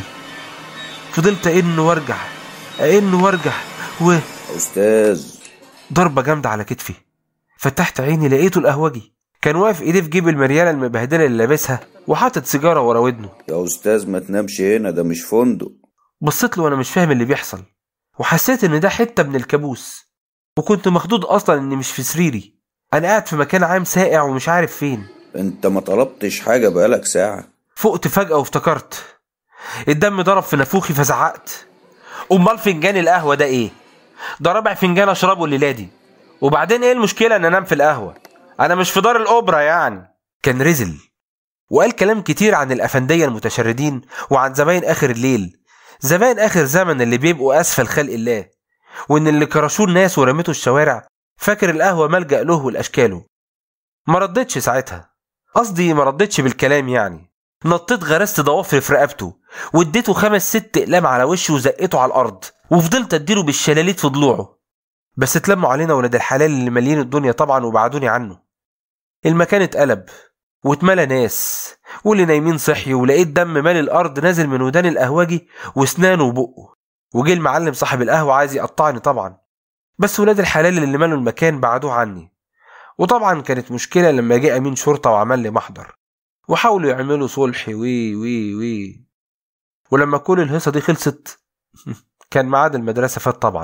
S2: فضلت أئن وأرجع أئن وأرجع و
S8: أستاذ
S2: ضربة جامدة على كتفي فتحت عيني لقيته القهوجي كان واقف ايديه في جيب المريالة المبهدلة اللي لابسها وحاطط سيجارة ورا ودنه
S8: يا أستاذ ما تنامش هنا ده مش فندق
S2: بصيت له وانا مش فاهم اللي بيحصل وحسيت ان ده حتة من الكابوس وكنت مخضوض اصلا اني مش في سريري انا قاعد في مكان عام ساقع ومش عارف فين
S8: أنت ما طلبتش حاجة بقالك ساعة
S2: فقت فجأة وافتكرت الدم ضرب في نافوخي فزعقت امال فنجان القهوة ده ايه ده رابع فنجان اشربه الليلة دي وبعدين ايه المشكلة ان انام في القهوة انا مش في دار الاوبرا يعني كان رزل وقال كلام كتير عن الافندية المتشردين وعن زباين اخر الليل زباين اخر زمن اللي بيبقوا اسفل خلق الله وان اللي كرشوه الناس ورميته الشوارع فاكر القهوة ملجأ له والاشكاله ما ردتش ساعتها قصدي ما ردتش بالكلام يعني نطيت غرست ضوافري في رقبته واديته خمس ست اقلام على وشه وزقته على الارض وفضلت اديله بالشلاليت في ضلوعه بس اتلموا علينا ولاد الحلال اللي مالين الدنيا طبعا وبعدوني عنه المكان اتقلب واتملى ناس واللي نايمين صحي ولقيت دم مال الارض نازل من ودان القهوجي واسنانه وبقه وجه المعلم صاحب القهوه عايز يقطعني طبعا بس ولاد الحلال اللي مالوا المكان بعدوه عني وطبعا كانت مشكله لما جه امين شرطه وعمل لي محضر وحاولوا يعملوا صلح وي وي وي ولما كل الهيصه دي خلصت كان ميعاد المدرسه فات طبعا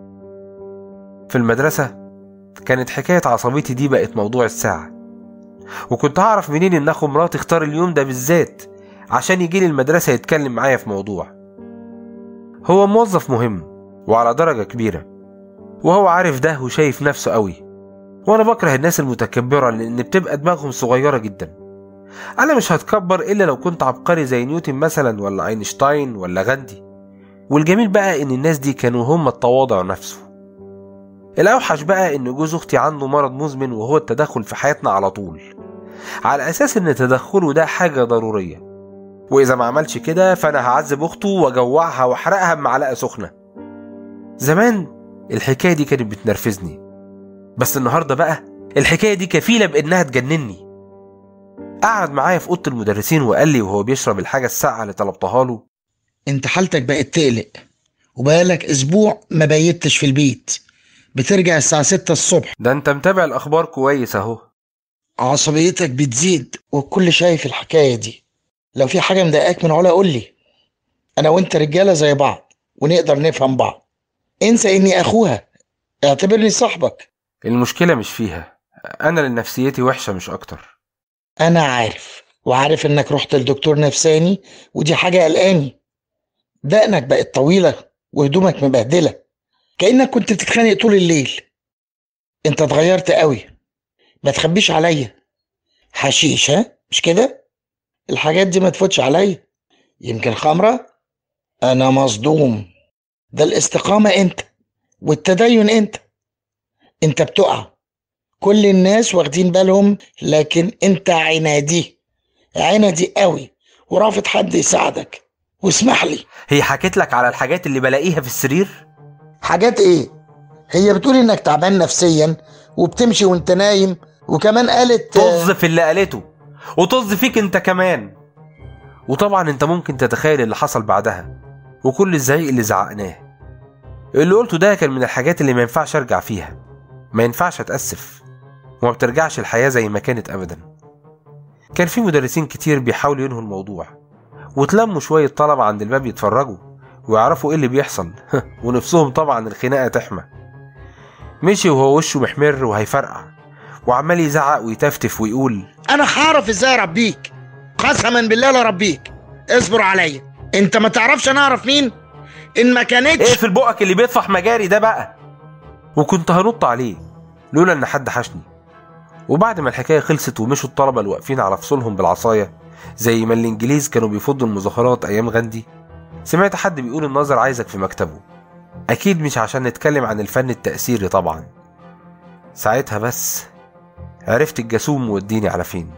S2: في المدرسه كانت حكايه عصبيتي دي بقت موضوع الساعه وكنت هعرف منين ان اخو مراتي اختار اليوم ده بالذات عشان يجي لي المدرسه يتكلم معايا في موضوع هو موظف مهم وعلى درجة كبيرة وهو عارف ده وشايف نفسه قوي وانا بكره الناس المتكبرة لان بتبقى دماغهم صغيرة جدا انا مش هتكبر الا لو كنت عبقري زي نيوتن مثلا ولا اينشتاين ولا غاندي والجميل بقى ان الناس دي كانوا هم التواضع نفسه الاوحش بقى ان جوز اختي عنده مرض مزمن وهو التدخل في حياتنا على طول على اساس ان تدخله ده حاجة ضرورية واذا ما عملش كده فانا هعذب اخته واجوعها واحرقها بمعلقة سخنة زمان الحكاية دي كانت بتنرفزني بس النهاردة بقى الحكاية دي كفيلة بانها تجنني قعد معايا في اوضه المدرسين وقال لي وهو بيشرب الحاجه الساقعه اللي طلبتها له
S9: انت حالتك بقت تقلق وبقالك اسبوع ما بيتش في البيت بترجع الساعة 6 الصبح
S2: ده انت متابع الاخبار كويس اهو
S9: عصبيتك بتزيد والكل شايف الحكاية دي لو في حاجة مضايقاك من علا قول لي انا وانت رجالة زي بعض ونقدر نفهم بعض انسى اني اخوها اعتبرني صاحبك
S2: المشكله مش فيها انا اللي نفسيتي وحشه مش اكتر
S9: انا عارف وعارف انك رحت لدكتور نفساني ودي حاجة قلقاني دقنك بقت طويلة وهدومك مبهدلة كأنك كنت بتتخانق طول الليل انت اتغيرت قوي ما تخبيش عليا حشيش ها مش كده الحاجات دي ما تفوتش عليا يمكن خمرة انا مصدوم ده الاستقامة انت والتدين انت انت بتقع كل الناس واخدين بالهم لكن انت عنادي عنادي قوي ورافض حد يساعدك واسمح لي
S2: هي حكيت لك على الحاجات اللي بلاقيها في السرير
S9: حاجات ايه هي بتقول انك تعبان نفسيا وبتمشي وانت نايم وكمان قالت
S2: طز في اللي قالته وطز فيك انت كمان وطبعا انت ممكن تتخيل اللي حصل بعدها وكل الزعيق اللي زعقناه اللي قلته ده كان من الحاجات اللي ما ينفعش ارجع فيها ما ينفعش اتاسف وما بترجعش الحياه زي ما كانت ابدا كان في مدرسين كتير بيحاولوا ينهوا الموضوع وتلموا شويه طلبه عند الباب يتفرجوا ويعرفوا ايه اللي بيحصل ونفسهم طبعا الخناقه تحمى مشي وهو وشه محمر وهيفرقع وعمال يزعق ويتفتف ويقول
S9: انا هعرف ازاي اربيك قسما بالله لا اربيك اصبر عليا انت ما تعرفش انا اعرف مين ان ما كانتش
S2: اقفل بقك اللي بيطفح مجاري ده بقى وكنت هنط عليه لولا ان حد حشني وبعد ما الحكايه خلصت ومشوا الطلبه اللي واقفين على فصولهم بالعصايه زي ما الانجليز كانوا بيفضوا المظاهرات ايام غاندي سمعت حد بيقول الناظر عايزك في مكتبه اكيد مش عشان نتكلم عن الفن التأثيري طبعا ساعتها بس عرفت الجاسوم موديني على فين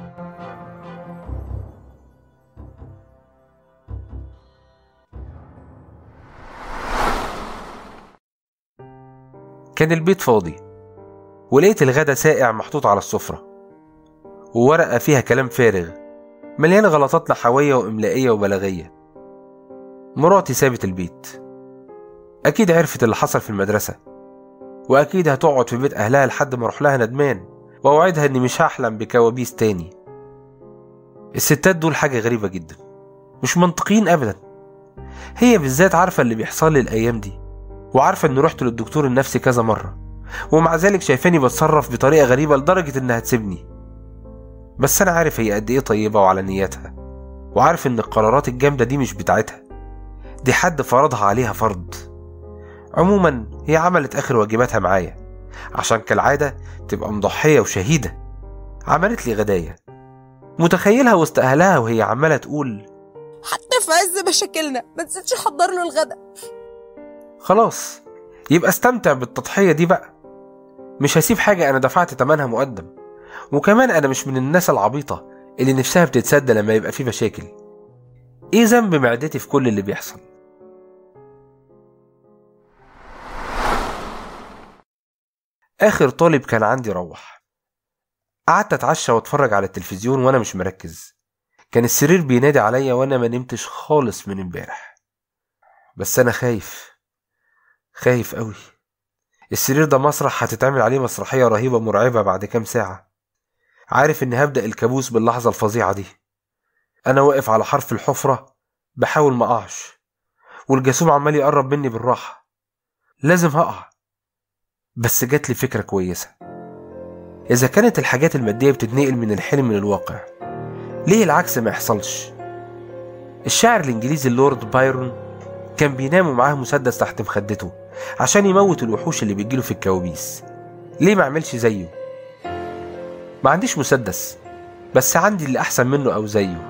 S2: كان البيت فاضي ولقيت الغدا ساقع محطوط على السفرة وورقة فيها كلام فارغ مليان غلطات نحوية وإملائية وبلاغية مراتي سابت البيت أكيد عرفت اللي حصل في المدرسة وأكيد هتقعد في بيت أهلها لحد ما أروح لها ندمان وأوعدها إني مش هحلم بكوابيس تاني الستات دول حاجة غريبة جدا مش منطقيين أبدا هي بالذات عارفة اللي بيحصل لي الأيام دي وعارفة إني رحت للدكتور النفسي كذا مرة ومع ذلك شايفاني بتصرف بطريقة غريبة لدرجة إنها تسيبني بس أنا عارف هي قد إيه طيبة وعلى نيتها وعارف إن القرارات الجامدة دي مش بتاعتها دي حد فرضها عليها فرض عموما هي عملت آخر واجباتها معايا عشان كالعادة تبقى مضحية وشهيدة عملت لي غداية متخيلها وسط أهلها وهي عمالة تقول
S5: حتى في عز مشاكلنا ما نسيتش احضر له الغدا
S2: خلاص يبقى استمتع بالتضحية دي بقى مش هسيب حاجة أنا دفعت تمنها مقدم وكمان أنا مش من الناس العبيطة اللي نفسها بتتسدى لما يبقى في مشاكل إيه ذنب معدتي في كل اللي بيحصل آخر طالب كان عندي روح قعدت أتعشى وأتفرج على التلفزيون وأنا مش مركز كان السرير بينادي عليا وأنا ما نمتش خالص من امبارح بس أنا خايف خايف قوي السرير ده مسرح هتتعمل عليه مسرحية رهيبة مرعبة بعد كام ساعة عارف إني هبدأ الكابوس باللحظة الفظيعة دي أنا واقف على حرف الحفرة بحاول ما أقعش والجاسوم عمال يقرب مني بالراحة لازم هقع بس جات لي فكرة كويسة إذا كانت الحاجات المادية بتتنقل من الحلم للواقع ليه العكس ما يحصلش الشاعر الإنجليزي اللورد بايرون كان بينام ومعاه مسدس تحت مخدته عشان يموت الوحوش اللي بيجيله في الكوابيس ليه ما اعملش زيه ما عنديش مسدس بس عندي اللي احسن منه او زيه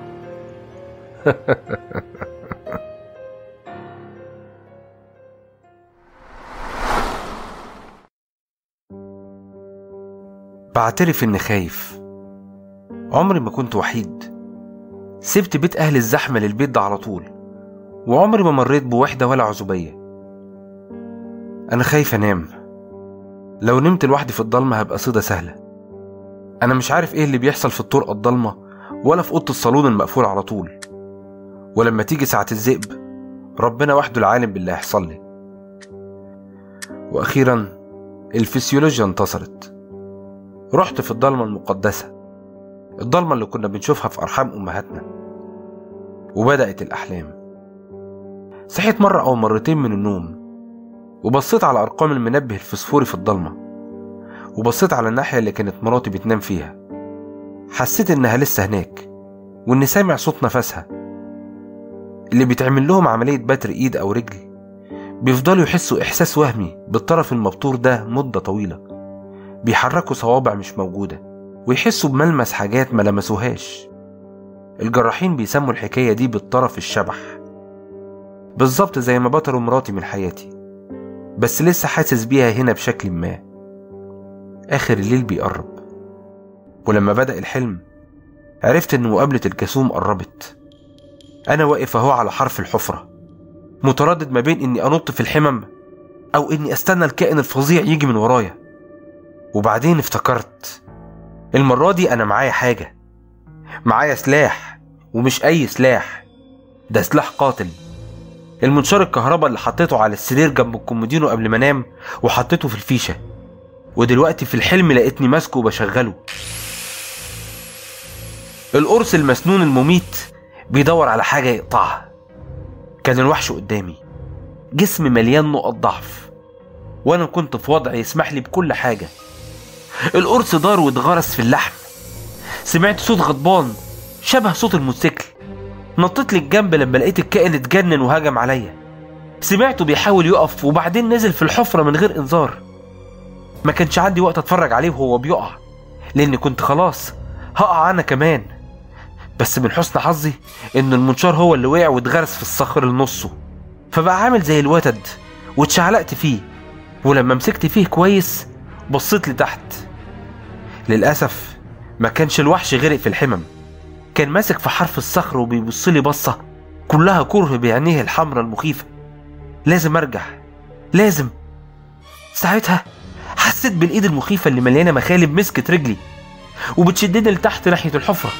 S2: بعترف اني خايف عمري ما كنت وحيد سبت بيت اهل الزحمه للبيت ده على طول وعمري ما مريت بوحده ولا عزوبيه انا خايف انام لو نمت لوحدي في الضلمه هبقى صيده سهله انا مش عارف ايه اللي بيحصل في الطرقه الضلمه ولا في اوضه الصالون المقفول على طول ولما تيجي ساعه الذئب ربنا وحده العالم باللي هيحصل لي واخيرا الفسيولوجيا انتصرت رحت في الضلمه المقدسه الضلمه اللي كنا بنشوفها في ارحام امهاتنا وبدات الاحلام صحيت مره او مرتين من النوم وبصيت على ارقام المنبه الفسفوري في الضلمه وبصيت على الناحيه اللي كانت مراتي بتنام فيها حسيت انها لسه هناك واني سامع صوت نفسها اللي بيتعمل لهم عمليه بتر ايد او رجل بيفضلوا يحسوا احساس وهمي بالطرف المبتور ده مده طويله بيحركوا صوابع مش موجوده ويحسوا بملمس حاجات ما لمسوهاش الجراحين بيسموا الحكايه دي بالطرف الشبح بالظبط زي ما بطروا مراتي من حياتي بس لسه حاسس بيها هنا بشكل ما آخر الليل بيقرب ولما بدأ الحلم عرفت إن مقابلة الجاسوم قربت أنا واقف أهو على حرف الحفرة متردد ما بين إني أنط في الحمم أو إني أستنى الكائن الفظيع يجي من ورايا وبعدين افتكرت المرة دي أنا معايا حاجة معايا سلاح ومش أي سلاح ده سلاح قاتل المنشار الكهرباء اللي حطيته على السرير جنب الكومودينو قبل ما انام وحطيته في الفيشة ودلوقتي في الحلم لقيتني ماسكه وبشغله القرص المسنون المميت بيدور على حاجة يقطعها كان الوحش قدامي جسم مليان نقط ضعف وانا كنت في وضع يسمح لي بكل حاجة القرص دار واتغرس في اللحم سمعت صوت غضبان شبه صوت الموتوسيكل نطيت للجنب لما لقيت الكائن اتجنن وهجم عليا سمعته بيحاول يقف وبعدين نزل في الحفرة من غير انذار ما كانش عندي وقت اتفرج عليه وهو بيقع لاني كنت خلاص هقع انا كمان بس من حسن حظي ان المنشار هو اللي وقع واتغرس في الصخر لنصه فبقى عامل زي الوتد واتشعلقت فيه ولما مسكت فيه كويس بصيت لتحت للأسف ما كانش الوحش غرق في الحمم كان ماسك في حرف الصخر وبيبص لي بصة كلها كره بعينيه الحمرة المخيفة لازم أرجع لازم ساعتها حسيت بالإيد المخيفة اللي مليانة مخالب مسكت رجلي وبتشدني لتحت ناحية الحفرة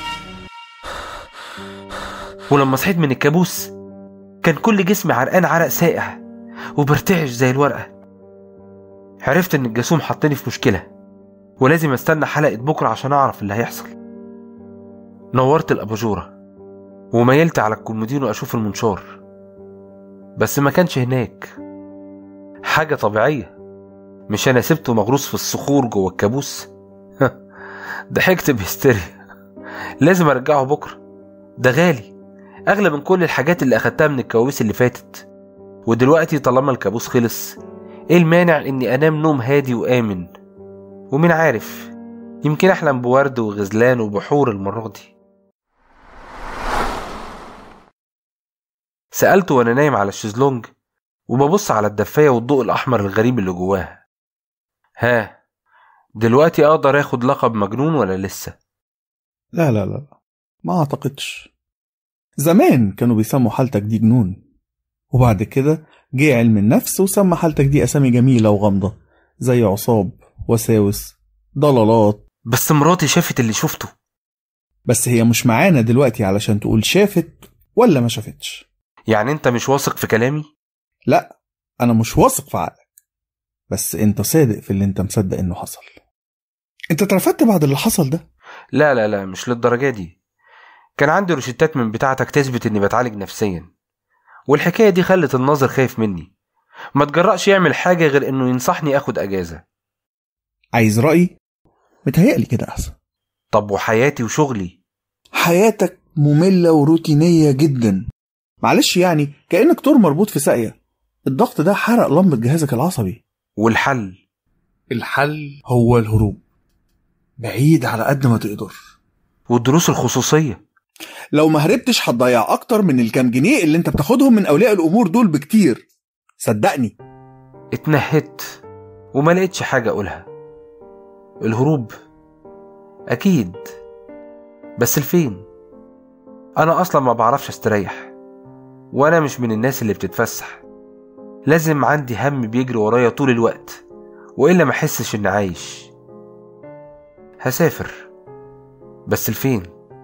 S2: ولما صحيت من الكابوس كان كل جسمي عرقان عرق ساقع وبرتعش زي الورقة عرفت إن الجاسوم حطني في مشكلة ولازم استنى حلقة بكرة عشان أعرف اللي هيحصل نورت الأباجورة وميلت على الكومودينو أشوف المنشار بس ما كانش هناك حاجة طبيعية مش أنا سبته مغروس في الصخور جوه الكابوس ضحكت بهستيريا لازم أرجعه بكرة ده غالي أغلى من كل الحاجات اللي أخدتها من الكوابيس اللي فاتت ودلوقتي طالما الكابوس خلص إيه المانع إني أنام نوم هادي وآمن ومين عارف يمكن أحلم بورد وغزلان وبحور المرة دي سألته وأنا نايم على الشезлونج وببص على الدفاية والضوء الأحمر الغريب اللي جواها ها دلوقتي أقدر آخد لقب مجنون ولا لسه؟
S6: لا لا لا ما أعتقدش زمان كانوا بيسموا حالتك دي جنون وبعد كده جه علم النفس وسمى حالتك دي أسامي جميلة وغامضة زي عصاب وساوس ضلالات
S2: بس مراتي شافت اللي شفته
S6: بس هي مش معانا دلوقتي علشان تقول شافت ولا ما شافتش
S2: يعني أنت مش واثق في كلامي؟
S6: لا أنا مش واثق في عقلك بس أنت صادق في اللي أنت مصدق إنه حصل أنت اترفدت بعد اللي حصل ده
S2: لا لا لا مش للدرجة دي كان عندي روشتات من بتاعتك تثبت إني بتعالج نفسيا والحكاية دي خلت الناظر خايف مني ما تجرأش يعمل حاجة غير إنه ينصحني آخد أجازة
S6: عايز رأيي متهيألي كده أحسن
S2: طب وحياتي وشغلي
S6: حياتك مملة وروتينية جدا معلش يعني كأنك طور مربوط في ساقية الضغط ده حرق لمبة جهازك العصبي
S2: والحل
S6: الحل هو الهروب بعيد على قد ما تقدر
S2: والدروس الخصوصية
S6: لو ما هربتش هتضيع اكتر من الكام جنيه اللي انت بتاخدهم من اولياء الامور دول بكتير صدقني
S2: اتنهدت وما لقيتش حاجة أقولها الهروب أكيد بس لفين أنا أصلا ما بعرفش أستريح وأنا مش من الناس اللي بتتفسح لازم عندي هم بيجري ورايا طول الوقت وإلا ما أحسش إني عايش هسافر بس لفين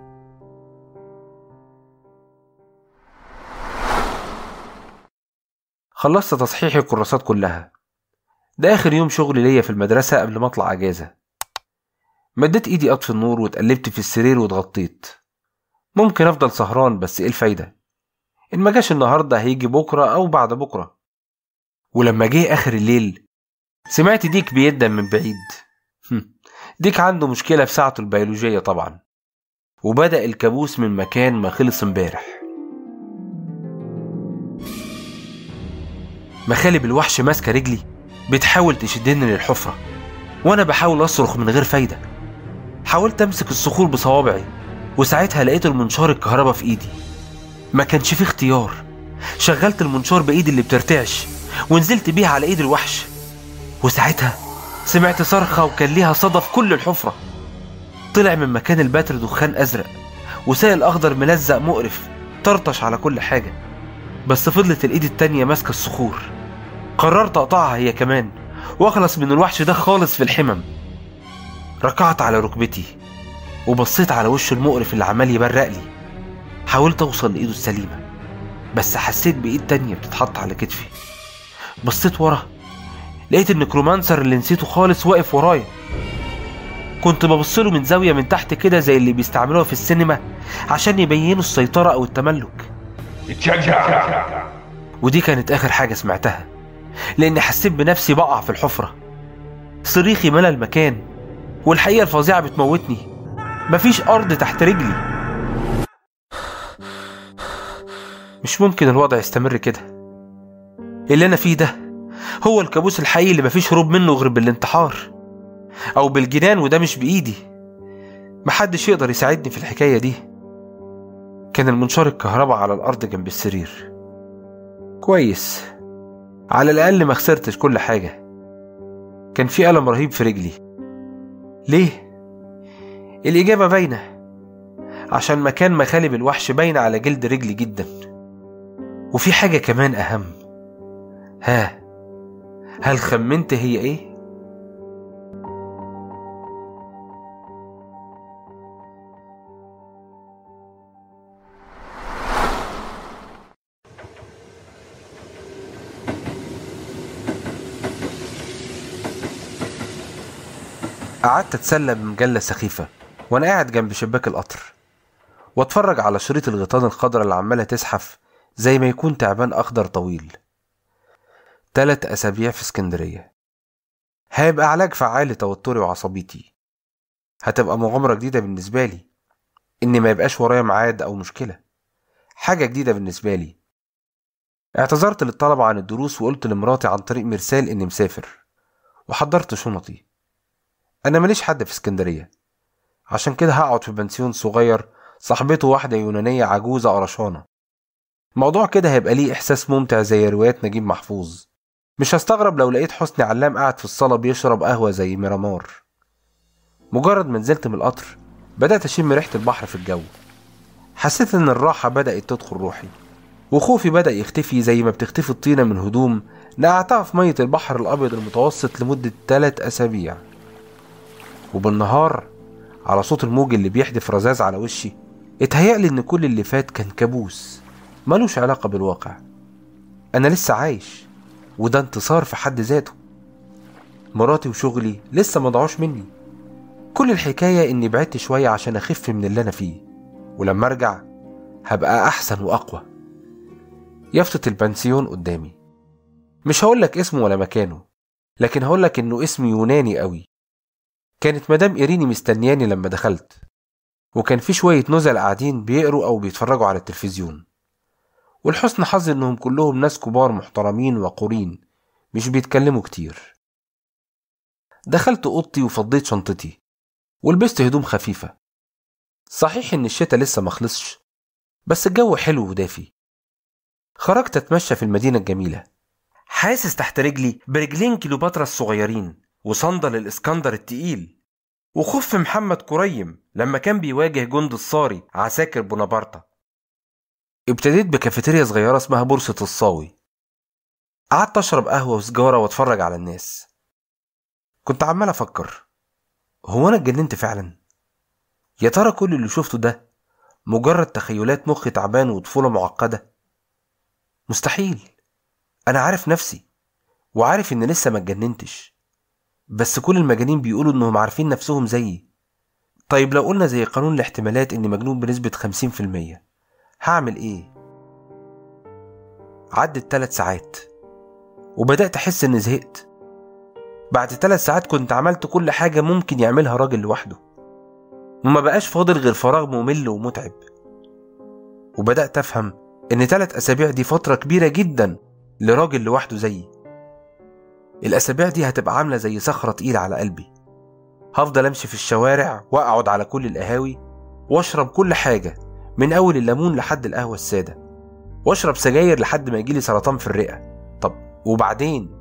S2: خلصت تصحيح الكراسات كلها ده آخر يوم شغل ليا في المدرسة قبل ما أطلع أجازة مديت إيدي أطفي النور واتقلبت في السرير واتغطيت ممكن أفضل سهران بس إيه الفايدة إن ما جاش النهاردة هيجي بكرة أو بعد بكرة ولما جه آخر الليل سمعت ديك بيدن من بعيد ديك عنده مشكلة في ساعته البيولوجية طبعا وبدأ الكابوس من مكان ما خلص امبارح مخالب الوحش ماسكة رجلي بتحاول تشدني للحفرة وأنا بحاول أصرخ من غير فايدة حاولت أمسك الصخور بصوابعي وساعتها لقيت المنشار الكهرباء في إيدي ما كانش فيه اختيار شغلت المنشار بإيدي اللي بترتعش ونزلت بيها على إيد الوحش وساعتها سمعت صرخة وكان ليها صدى في كل الحفرة طلع من مكان البتر دخان أزرق وسائل أخضر ملزق مقرف طرطش على كل حاجة بس فضلت الإيد التانية ماسكة الصخور قررت أقطعها هي كمان وأخلص من الوحش ده خالص في الحمم ركعت على ركبتي وبصيت على وشه المقرف اللي عمال يبرق لي حاولت أوصل لإيده السليمة بس حسيت بإيد تانية بتتحط على كتفي بصيت ورا لقيت النكرومانسر اللي نسيته خالص واقف ورايا كنت ببصله من زاوية من تحت كده زي اللي بيستعملوها في السينما عشان يبينوا السيطرة أو التملك
S7: اتشجع
S2: ودي كانت آخر حاجة سمعتها لأني حسيت بنفسي بقع في الحفرة صريخي ملا المكان والحقيقة الفظيعة بتموتني مفيش أرض تحت رجلي مش ممكن الوضع يستمر كده اللي أنا فيه ده هو الكابوس الحقيقي اللي مفيش هروب منه غير بالانتحار أو بالجنان وده مش بإيدي محدش يقدر يساعدني في الحكاية دي كان المنشار الكهرباء على الأرض جنب السرير كويس على الأقل ما خسرتش كل حاجة كان في ألم رهيب في رجلي ليه؟ الإجابة باينة عشان مكان مخالب الوحش باينة على جلد رجلي جدا وفي حاجة كمان أهم ها هل خمنت هي إيه؟ قعدت اتسلى بمجلة سخيفة وانا قاعد جنب شباك القطر واتفرج على شريط الغيطان الخضراء اللي عمالة تزحف زي ما يكون تعبان اخضر طويل تلات اسابيع في اسكندرية هيبقى علاج فعال لتوتري وعصبيتي هتبقى مغامرة جديدة بالنسبة لي إن ما يبقاش ورايا ميعاد أو مشكلة حاجة جديدة بالنسبة لي اعتذرت للطلبة عن الدروس وقلت لمراتي عن طريق مرسال إني مسافر وحضرت شنطي أنا ماليش حد في اسكندرية عشان كده هقعد في بنسيون صغير صاحبته واحدة يونانية عجوزة قرشانة الموضوع كده هيبقى ليه إحساس ممتع زي روايات نجيب محفوظ مش هستغرب لو لقيت حسني علام قاعد في الصالة بيشرب قهوة زي ميرامار مجرد ما نزلت من القطر بدأت أشم ريحة البحر في الجو حسيت إن الراحة بدأت تدخل روحي وخوفي بدأ يختفي زي ما بتختفي الطينة من هدوم نقعتها في مية البحر الأبيض المتوسط لمدة تلات أسابيع وبالنهار على صوت الموج اللي بيحدف رذاذ على وشي اتهيألي إن كل اللي فات كان كابوس ملوش علاقة بالواقع أنا لسه عايش وده انتصار في حد ذاته مراتي وشغلي لسه ما ضاعوش مني كل الحكاية إني بعدت شوية عشان أخف من اللي أنا فيه ولما أرجع هبقى أحسن وأقوى يافطة البنسيون قدامي مش هقولك اسمه ولا مكانه لكن هقولك إنه اسم يوناني قوي كانت مدام إيريني مستنياني لما دخلت وكان في شوية نزل قاعدين بيقروا أو بيتفرجوا على التلفزيون ولحسن حظي إنهم كلهم ناس كبار محترمين وقورين مش بيتكلموا كتير دخلت أوضتي وفضيت شنطتي ولبست هدوم خفيفة صحيح إن الشتا لسه مخلصش بس الجو حلو ودافي خرجت أتمشى في المدينة الجميلة حاسس تحت رجلي برجلين كيلوباترا الصغيرين وصندل الإسكندر التقيل وخف محمد كريم لما كان بيواجه جند الصاري عساكر بونابرتا ابتديت بكافيتيريا صغيرة اسمها بورصة الصاوي قعدت أشرب قهوة وسجارة وأتفرج على الناس كنت عمال أفكر هو أنا اتجننت فعلا يا ترى كل اللي شفته ده مجرد تخيلات مخي تعبان وطفولة معقدة مستحيل أنا عارف نفسي وعارف إن لسه ما اتجننتش بس كل المجانين بيقولوا إنهم عارفين نفسهم زيي طيب لو قلنا زي قانون الاحتمالات إني مجنون بنسبة خمسين في المية هعمل إيه؟ عدت تلات ساعات وبدأت أحس إني زهقت بعد تلات ساعات كنت عملت كل حاجة ممكن يعملها راجل لوحده وما بقاش فاضل غير فراغ ممل ومتعب وبدأت أفهم إن تلات أسابيع دي فترة كبيرة جدا لراجل لوحده زيي الأسابيع دي هتبقى عاملة زي صخرة تقيلة على قلبي هفضل أمشي في الشوارع وأقعد على كل القهاوي وأشرب كل حاجة من أول الليمون لحد القهوة السادة وأشرب سجاير لحد ما يجيلي سرطان في الرئة طب وبعدين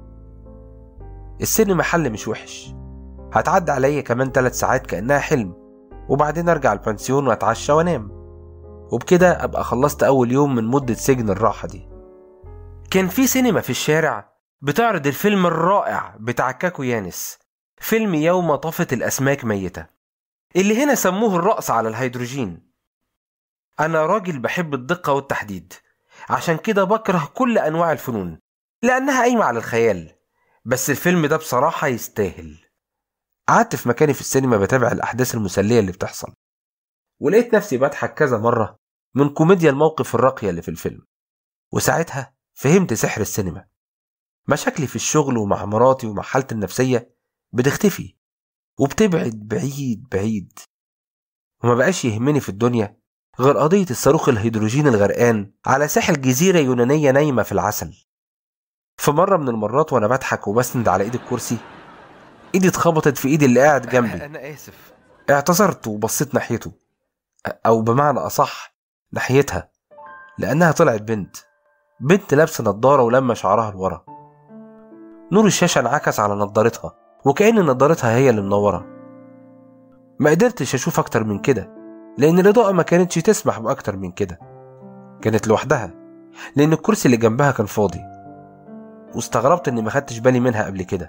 S2: السن محل مش وحش هتعدي عليا كمان تلات ساعات كأنها حلم وبعدين أرجع البنسيون وأتعشى وأنام وبكده أبقى خلصت أول يوم من مدة سجن الراحة دي كان في سينما في الشارع بتعرض الفيلم الرائع بتاع كاكو يانس فيلم يوم طفت الأسماك ميتة اللي هنا سموه الرقص على الهيدروجين أنا راجل بحب الدقة والتحديد عشان كده بكره كل أنواع الفنون لأنها قايمة على الخيال بس الفيلم ده بصراحة يستاهل قعدت في مكاني في السينما بتابع الأحداث المسلية اللي بتحصل ولقيت نفسي بضحك كذا مرة من كوميديا الموقف الراقية اللي في الفيلم وساعتها فهمت سحر السينما مشاكلي في الشغل ومع مراتي ومع حالتي النفسية بتختفي وبتبعد بعيد بعيد وما بقاش يهمني في الدنيا غير قضية الصاروخ الهيدروجين الغرقان على ساحل جزيرة يونانية نايمة في العسل في مرة من المرات وأنا بضحك وبسند على إيد الكرسي إيدي اتخبطت في إيدي اللي قاعد جنبي أنا آسف اعتذرت وبصيت ناحيته أو بمعنى أصح ناحيتها لأنها طلعت بنت بنت لابسة نضارة ولما شعرها لورا نور الشاشة انعكس على نضارتها وكأن نضارتها هي اللي منورة ما قدرتش أشوف أكتر من كده لأن الإضاءة ما كانتش تسمح بأكتر من كده كانت لوحدها لأن الكرسي اللي جنبها كان فاضي واستغربت إني ما خدتش بالي منها قبل كده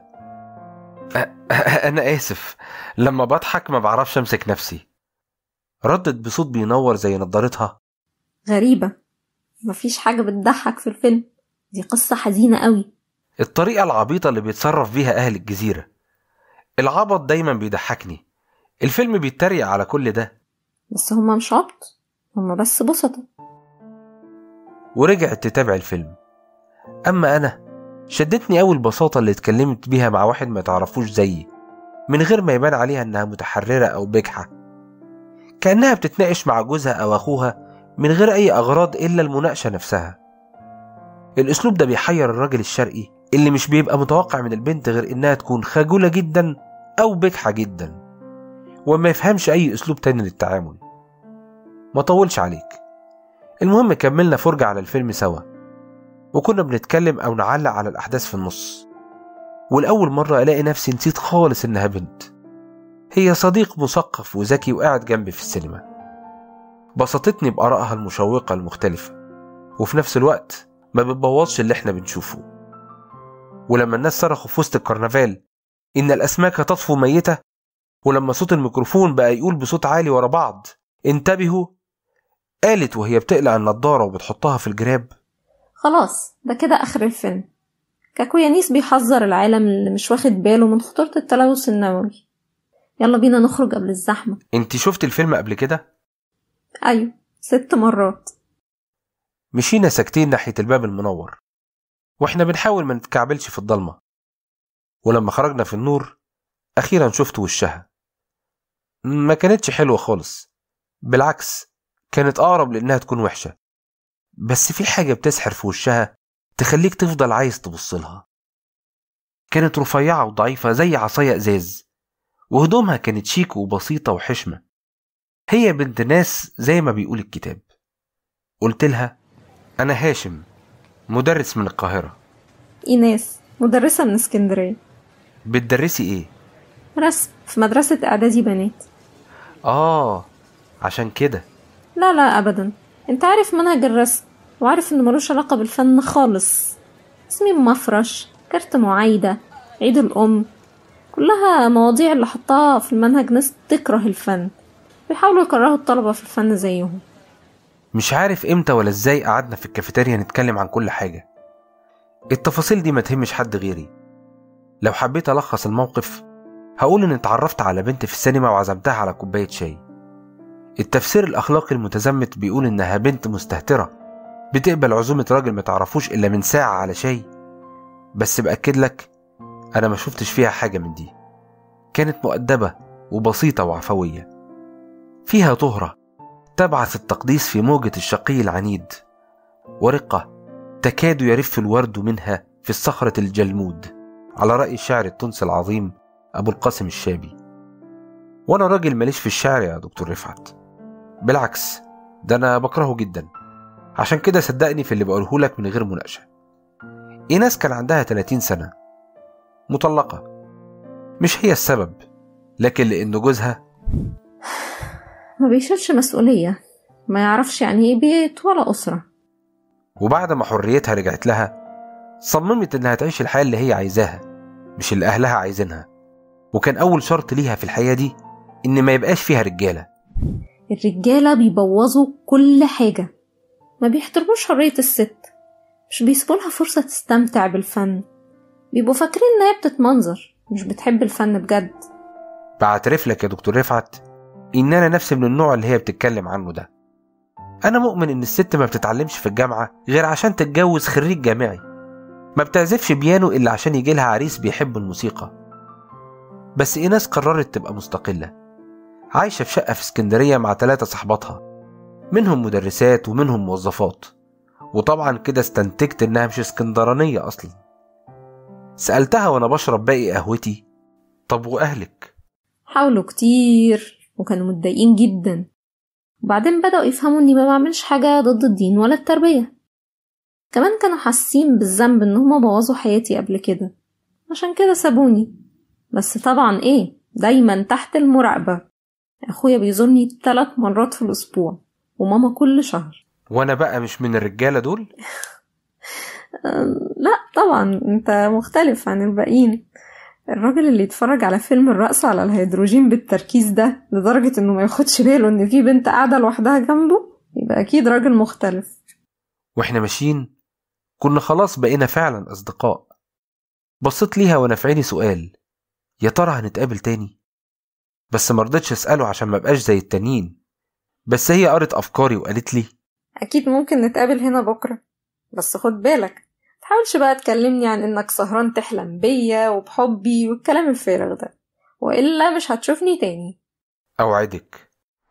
S2: أنا آسف لما بضحك ما بعرفش أمسك نفسي ردت بصوت بينور زي نضارتها
S10: غريبة مفيش حاجة بتضحك في الفيلم دي قصة حزينة قوي
S2: الطريقة العبيطة اللي بيتصرف بيها أهل الجزيرة العبط دايما بيضحكني الفيلم بيتريق على كل ده
S10: بس هما مش عبط هما بس بسطة
S2: ورجعت تتابع الفيلم أما أنا شدتني أوي البساطة اللي اتكلمت بيها مع واحد ما تعرفوش زيي من غير ما يبان عليها إنها متحررة أو بجحة كأنها بتتناقش مع جوزها أو أخوها من غير أي أغراض إلا المناقشة نفسها الأسلوب ده بيحير الراجل الشرقي اللي مش بيبقى متوقع من البنت غير إنها تكون خجولة جدا أو بجحة جدا وما يفهمش أي أسلوب تاني للتعامل ما طولش عليك المهم كملنا فرجة على الفيلم سوا وكنا بنتكلم أو نعلق على الأحداث في النص والأول مرة ألاقي نفسي نسيت خالص إنها بنت هي صديق مثقف وذكي وقاعد جنبي في السينما بسطتني بآرائها المشوقة المختلفة وفي نفس الوقت ما بتبوظش اللي احنا بنشوفه ولما الناس صرخوا في وسط الكرنفال إن الأسماك تطفو ميتة ولما صوت الميكروفون بقى يقول بصوت عالي ورا بعض انتبهوا قالت وهي بتقلع النضارة وبتحطها في الجراب
S10: خلاص ده كده آخر الفيلم كاكويانيس بيحذر العالم اللي مش واخد باله من خطورة التلوث النووي يلا بينا نخرج قبل الزحمة
S2: انت شفت الفيلم قبل كده؟
S10: أيوة ست مرات
S2: مشينا ساكتين ناحية الباب المنور واحنا بنحاول ما نتكعبلش في الضلمة ولما خرجنا في النور أخيرا شفت وشها ما كانتش حلوة خالص بالعكس كانت أقرب لأنها تكون وحشة بس في حاجة بتسحر في وشها تخليك تفضل عايز تبصلها كانت رفيعة وضعيفة زي عصاية إزاز وهدومها كانت شيك وبسيطة وحشمة هي بنت ناس زي ما بيقول الكتاب قلت لها أنا هاشم مدرس من القاهرة
S10: إيناس مدرسة من اسكندرية
S2: بتدرسي إيه؟
S10: رسم في مدرسة إعدادي بنات
S2: آه عشان كده
S10: لا لا أبدا أنت عارف منهج الرسم وعارف إنه ملوش علاقة بالفن خالص تصميم مفرش كارت معايدة عيد الأم كلها مواضيع اللي حطها في المنهج ناس تكره الفن بيحاولوا يكرهوا الطلبة في الفن زيهم
S2: مش عارف امتى ولا ازاي قعدنا في الكافيتيريا نتكلم عن كل حاجة التفاصيل دي ما تهمش حد غيري لو حبيت ألخص الموقف هقول إن اتعرفت على بنت في السينما وعزمتها على كوباية شاي التفسير الأخلاقي المتزمت بيقول إنها بنت مستهترة بتقبل عزومة راجل ما تعرفوش إلا من ساعة على شاي بس بأكد لك أنا ما شفتش فيها حاجة من دي كانت مؤدبة وبسيطة وعفوية فيها طهرة تبعث التقديس في موجة الشقي العنيد ورقة تكاد يرف الورد منها في الصخرة الجلمود على رأي الشاعر التونسي العظيم أبو القاسم الشابي وأنا راجل ماليش في الشعر يا دكتور رفعت بالعكس ده أنا بكرهه جدا عشان كده صدقني في اللي بقوله لك من غير مناقشة إيناس كان عندها 30 سنة مطلقة مش هي السبب لكن لأن جوزها
S10: ما بيشيلش مسؤولية ما يعرفش يعني ايه بيت ولا أسرة
S2: وبعد ما حريتها رجعت لها صممت إنها تعيش الحياة اللي هي عايزاها مش اللي أهلها عايزينها وكان أول شرط ليها في الحياة دي إن ما يبقاش فيها رجالة
S10: الرجالة بيبوظوا كل حاجة ما بيحترموش حرية الست مش بيسيبوا لها فرصة تستمتع بالفن بيبقوا فاكرين إن هي بتتمنظر مش بتحب الفن بجد
S2: بعترف لك يا دكتور رفعت إن أنا نفسي من النوع اللي هي بتتكلم عنه ده أنا مؤمن إن الست ما بتتعلمش في الجامعة غير عشان تتجوز خريج جامعي ما بتعزفش بيانو إلا عشان يجيلها عريس بيحب الموسيقى بس إيناس قررت تبقى مستقلة عايشة في شقة في اسكندرية مع ثلاثة صحباتها منهم مدرسات ومنهم موظفات وطبعا كده استنتجت إنها مش اسكندرانية أصلا سألتها وأنا بشرب باقي قهوتي طب وأهلك؟
S10: حاولوا كتير وكانوا متضايقين جدا وبعدين بدأوا يفهموا إني ما بعملش حاجة ضد الدين ولا التربية كمان كانوا حاسين بالذنب إن هما بوظوا حياتي قبل كده عشان كده سابوني بس طبعا إيه دايما تحت المراقبة أخويا بيزورني ثلاث مرات في الأسبوع وماما كل شهر
S2: وأنا بقى مش من الرجالة دول؟
S10: لا طبعا انت مختلف عن الباقيين الراجل اللي يتفرج على فيلم الرقص على الهيدروجين بالتركيز ده لدرجة انه ما ياخدش باله ان في بنت قاعدة لوحدها جنبه يبقى اكيد راجل مختلف
S2: واحنا ماشيين كنا خلاص بقينا فعلا أصدقاء بصيت ليها وأنا في عيني سؤال يا ترى هنتقابل تاني بس مرضتش أسأله عشان ما بقاش زي التانيين بس هي قرت أفكاري وقالت لي
S10: اكيد ممكن نتقابل هنا بكرة بس خد بالك تحاولش بقى تكلمني عن انك سهران تحلم بيا وبحبي والكلام الفارغ ده والا مش هتشوفني تاني
S2: أوعدك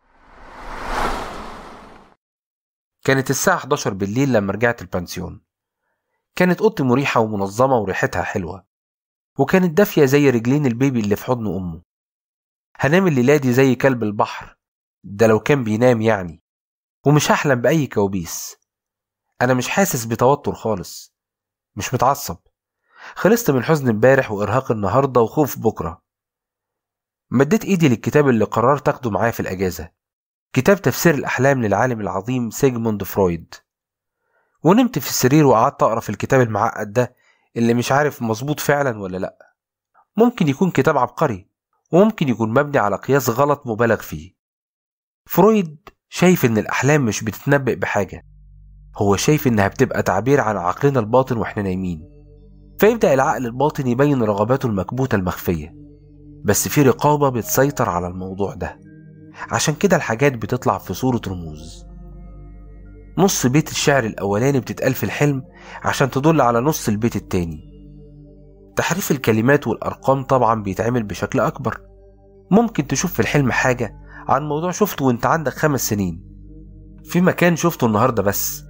S2: كانت الساعة 11 بالليل لما رجعت البنسيون كانت أوضتي مريحة ومنظمة وريحتها حلوة وكانت دافية زي رجلين البيبي اللي في حضن أمه هنام الليلة دي زي كلب البحر ده لو كان بينام يعني ومش هحلم بأي كوابيس أنا مش حاسس بتوتر خالص مش متعصب خلصت من حزن امبارح وإرهاق النهاردة وخوف بكرة مديت إيدي للكتاب اللي قررت أخده معايا في الأجازة كتاب تفسير الأحلام للعالم العظيم سيجموند فرويد ونمت في السرير وقعدت أقرأ في الكتاب المعقد ده اللي مش عارف مظبوط فعلا ولا لأ ممكن يكون كتاب عبقري وممكن يكون مبني على قياس غلط مبالغ فيه فرويد شايف إن الأحلام مش بتتنبئ بحاجة هو شايف إنها بتبقى تعبير عن عقلنا الباطن وإحنا نايمين فيبدأ العقل الباطن يبين رغباته المكبوتة المخفية بس في رقابة بتسيطر على الموضوع ده عشان كده الحاجات بتطلع في صورة رموز نص بيت الشعر الأولاني بتتقال في الحلم عشان تدل على نص البيت التاني تحريف الكلمات والأرقام طبعا بيتعمل بشكل أكبر ممكن تشوف في الحلم حاجة عن موضوع شفته وانت عندك خمس سنين في مكان شفته النهاردة بس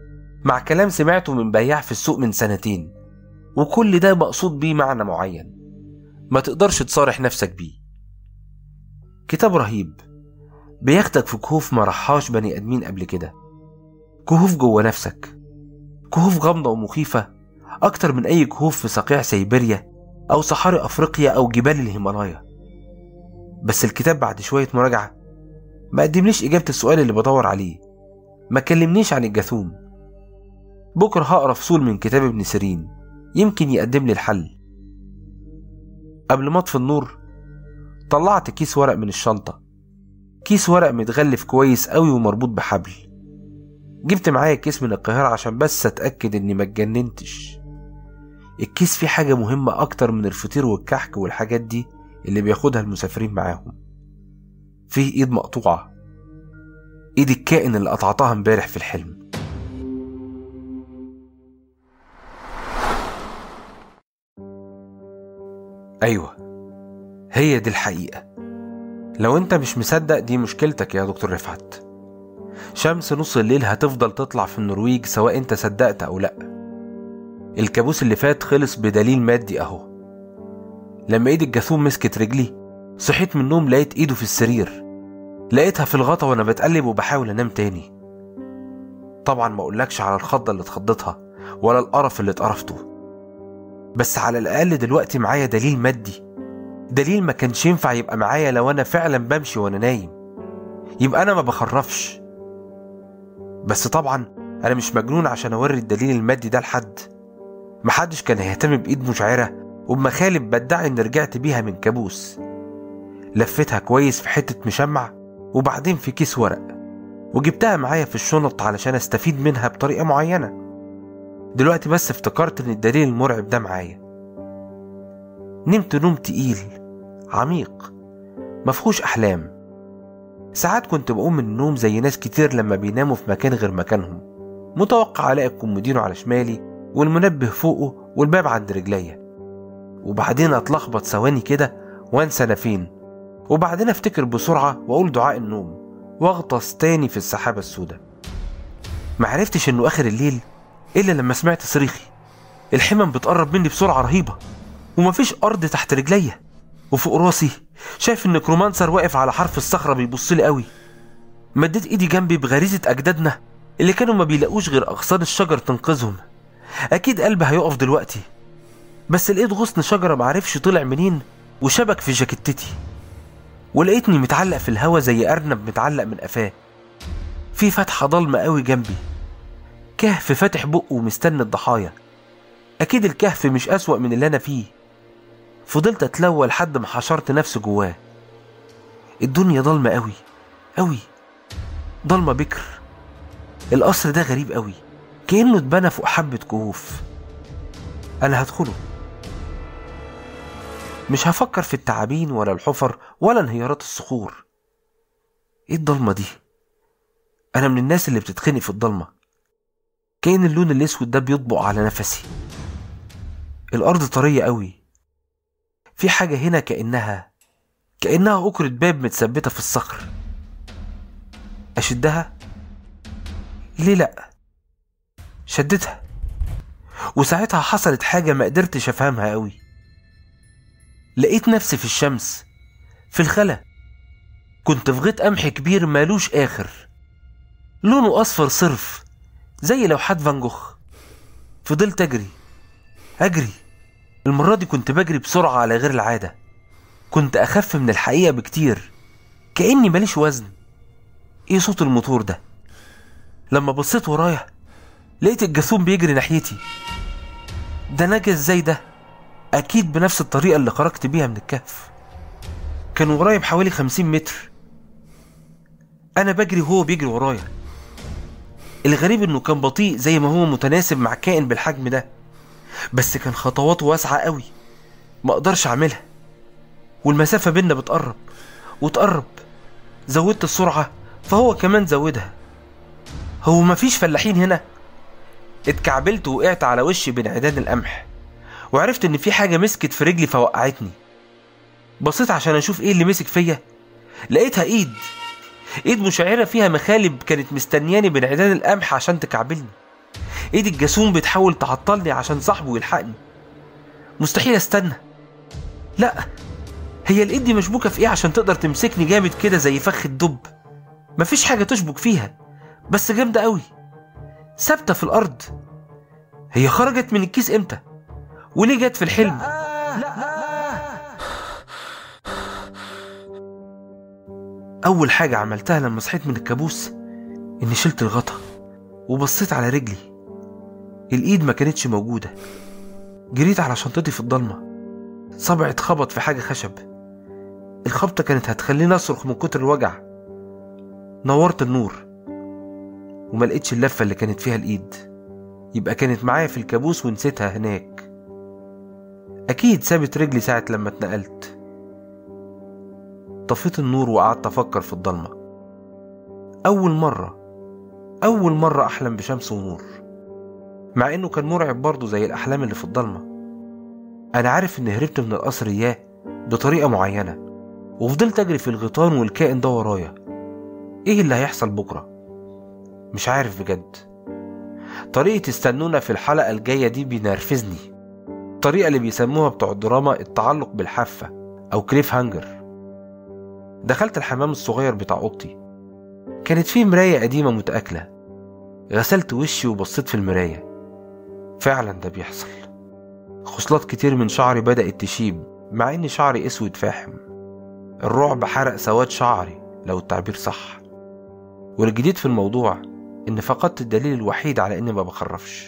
S2: مع كلام سمعته من بياع في السوق من سنتين وكل ده مقصود بيه معنى معين ما تقدرش تصارح نفسك بيه كتاب رهيب بياخدك في كهوف ما رحاش بني ادمين قبل كده كهوف جوه نفسك كهوف غامضة ومخيفة أكتر من أي كهوف في صقيع سيبيريا أو صحاري أفريقيا أو جبال الهيمالايا بس الكتاب بعد شوية مراجعة ما قدمليش إجابة السؤال اللي بدور عليه ما كلمنيش عن الجاثوم بكرة هقرا فصول من كتاب ابن سيرين يمكن يقدم لي الحل قبل ما اطفي النور طلعت كيس ورق من الشنطة كيس ورق متغلف كويس قوي ومربوط بحبل جبت معايا كيس من القاهرة عشان بس اتأكد اني ما اتجننتش الكيس فيه حاجة مهمة أكتر من الفطير والكحك والحاجات دي اللي بياخدها المسافرين معاهم فيه إيد مقطوعة إيد الكائن اللي قطعتها امبارح في الحلم أيوة هي دي الحقيقة لو أنت مش مصدق دي مشكلتك يا دكتور رفعت شمس نص الليل هتفضل تطلع في النرويج سواء أنت صدقت أو لأ الكابوس اللي فات خلص بدليل مادي أهو لما ايد الجاثوم مسكت رجلي صحيت من النوم لقيت ايده في السرير لقيتها في الغطا وانا بتقلب وبحاول انام تاني طبعا ما اقولكش على الخضه اللي اتخضتها ولا القرف اللي اتقرفته بس على الاقل دلوقتي معايا دليل مادي دليل ما كانش ينفع يبقى معايا لو انا فعلا بمشي وانا نايم يبقى انا ما بخرفش بس طبعا انا مش مجنون عشان اوري الدليل المادي ده لحد محدش كان هيهتم بايد مشعره وبمخالب بدعي اني رجعت بيها من كابوس لفتها كويس في حتة مشمع وبعدين في كيس ورق وجبتها معايا في الشنط علشان استفيد منها بطريقة معينة دلوقتي بس افتكرت ان الدليل المرعب ده معايا نمت نوم تقيل عميق مفهوش احلام ساعات كنت بقوم من النوم زي ناس كتير لما بيناموا في مكان غير مكانهم متوقع الاقي الكومودينو على شمالي والمنبه فوقه والباب عند رجليا وبعدين اتلخبط ثواني كده وانسى انا فين وبعدين افتكر بسرعة واقول دعاء النوم واغطس تاني في السحابة السوداء معرفتش انه اخر الليل الا لما سمعت صريخي الحمم بتقرب مني بسرعة رهيبة ومفيش ارض تحت رجليا وفوق راسي شايف ان كرومانسر واقف على حرف الصخرة بيبصلي قوي مديت ايدي جنبي بغريزة اجدادنا اللي كانوا ما بيلاقوش غير اغصان الشجر تنقذهم اكيد قلبي هيقف دلوقتي بس لقيت غصن شجرة معرفش طلع منين وشبك في جاكيتتي ولقيتني متعلق في الهوا زي أرنب متعلق من قفاه في فتحة ضلمة قوي جنبي كهف فاتح بقه ومستني الضحايا أكيد الكهف مش أسوأ من اللي أنا فيه فضلت أتلوى لحد ما حشرت نفسي جواه الدنيا ضلمة قوي قوي ضلمة بكر القصر ده غريب قوي كأنه اتبنى فوق حبة كهوف أنا هدخله مش هفكر في التعابين ولا الحفر ولا انهيارات الصخور ايه الضلمة دي انا من الناس اللي بتتخنق في الضلمة كأن اللون الاسود ده بيطبق على نفسي الارض طرية قوي في حاجة هنا كأنها كأنها أكرة باب متثبتة في الصخر أشدها؟ ليه لأ؟ شدتها وساعتها حصلت حاجة ما قدرتش أفهمها قوي لقيت نفسي في الشمس في الخلا كنت في غيط قمح كبير مالوش آخر لونه أصفر صرف زي لوحات فان جوخ فضلت أجري أجري المرة دي كنت بجري بسرعة على غير العادة كنت أخف من الحقيقة بكتير كأني ماليش وزن إيه صوت الموتور ده لما بصيت ورايا لقيت الجاثوم بيجري ناحيتي ده نجا ازاي ده اكيد بنفس الطريقه اللي خرجت بيها من الكهف كان ورايا بحوالي خمسين متر انا بجري وهو بيجري ورايا الغريب انه كان بطيء زي ما هو متناسب مع كائن بالحجم ده بس كان خطواته واسعه قوي ما اقدرش اعملها والمسافه بينا بتقرب وتقرب زودت السرعه فهو كمان زودها هو مفيش فلاحين هنا اتكعبلت وقعت على وشي بين عيدان القمح وعرفت ان في حاجه مسكت في رجلي فوقعتني بصيت عشان اشوف ايه اللي مسك فيا لقيتها ايد ايد مشعره فيها مخالب كانت مستنياني بين عيدان القمح عشان تكعبلني
S4: ايد الجاسوم بتحاول تعطلني عشان صاحبه يلحقني مستحيل استنى لا هي الايد دي مشبوكه في ايه عشان تقدر تمسكني جامد كده زي فخ الدب مفيش حاجه تشبك فيها بس جامده قوي ثابته في الارض هي خرجت من الكيس امتى وليه جت في الحلم اول حاجه عملتها لما صحيت من الكابوس اني شلت الغطا وبصيت على رجلي الايد ما كانتش موجوده جريت على شنطتي في الضلمه صبعي اتخبط في حاجه خشب الخبطه كانت هتخليني اصرخ من كتر الوجع نورت النور وما لقيتش اللفه اللي كانت فيها الايد يبقى كانت معايا في الكابوس ونسيتها هناك اكيد سابت رجلي ساعه لما اتنقلت طفيت النور وقعدت افكر في الضلمه اول مره اول مره احلم بشمس ونور مع انه كان مرعب برضه زي الاحلام اللي في الضلمه انا عارف اني هربت من القصر اياه بطريقه معينه وفضلت اجري في الغيطان والكائن ده ورايا ايه اللي هيحصل بكره مش عارف بجد طريقة استنونا في الحلقة الجاية دي بينرفزني الطريقة اللي بيسموها بتوع الدراما التعلق بالحافة أو كليف هانجر دخلت الحمام الصغير بتاع أوضتي كانت فيه مراية قديمة متآكلة غسلت وشي وبصيت في المراية فعلا ده بيحصل خصلات كتير من شعري بدأت تشيب مع إن شعري أسود فاحم الرعب حرق سواد شعري لو التعبير صح والجديد في الموضوع إن فقدت الدليل الوحيد على إني ما بخرفش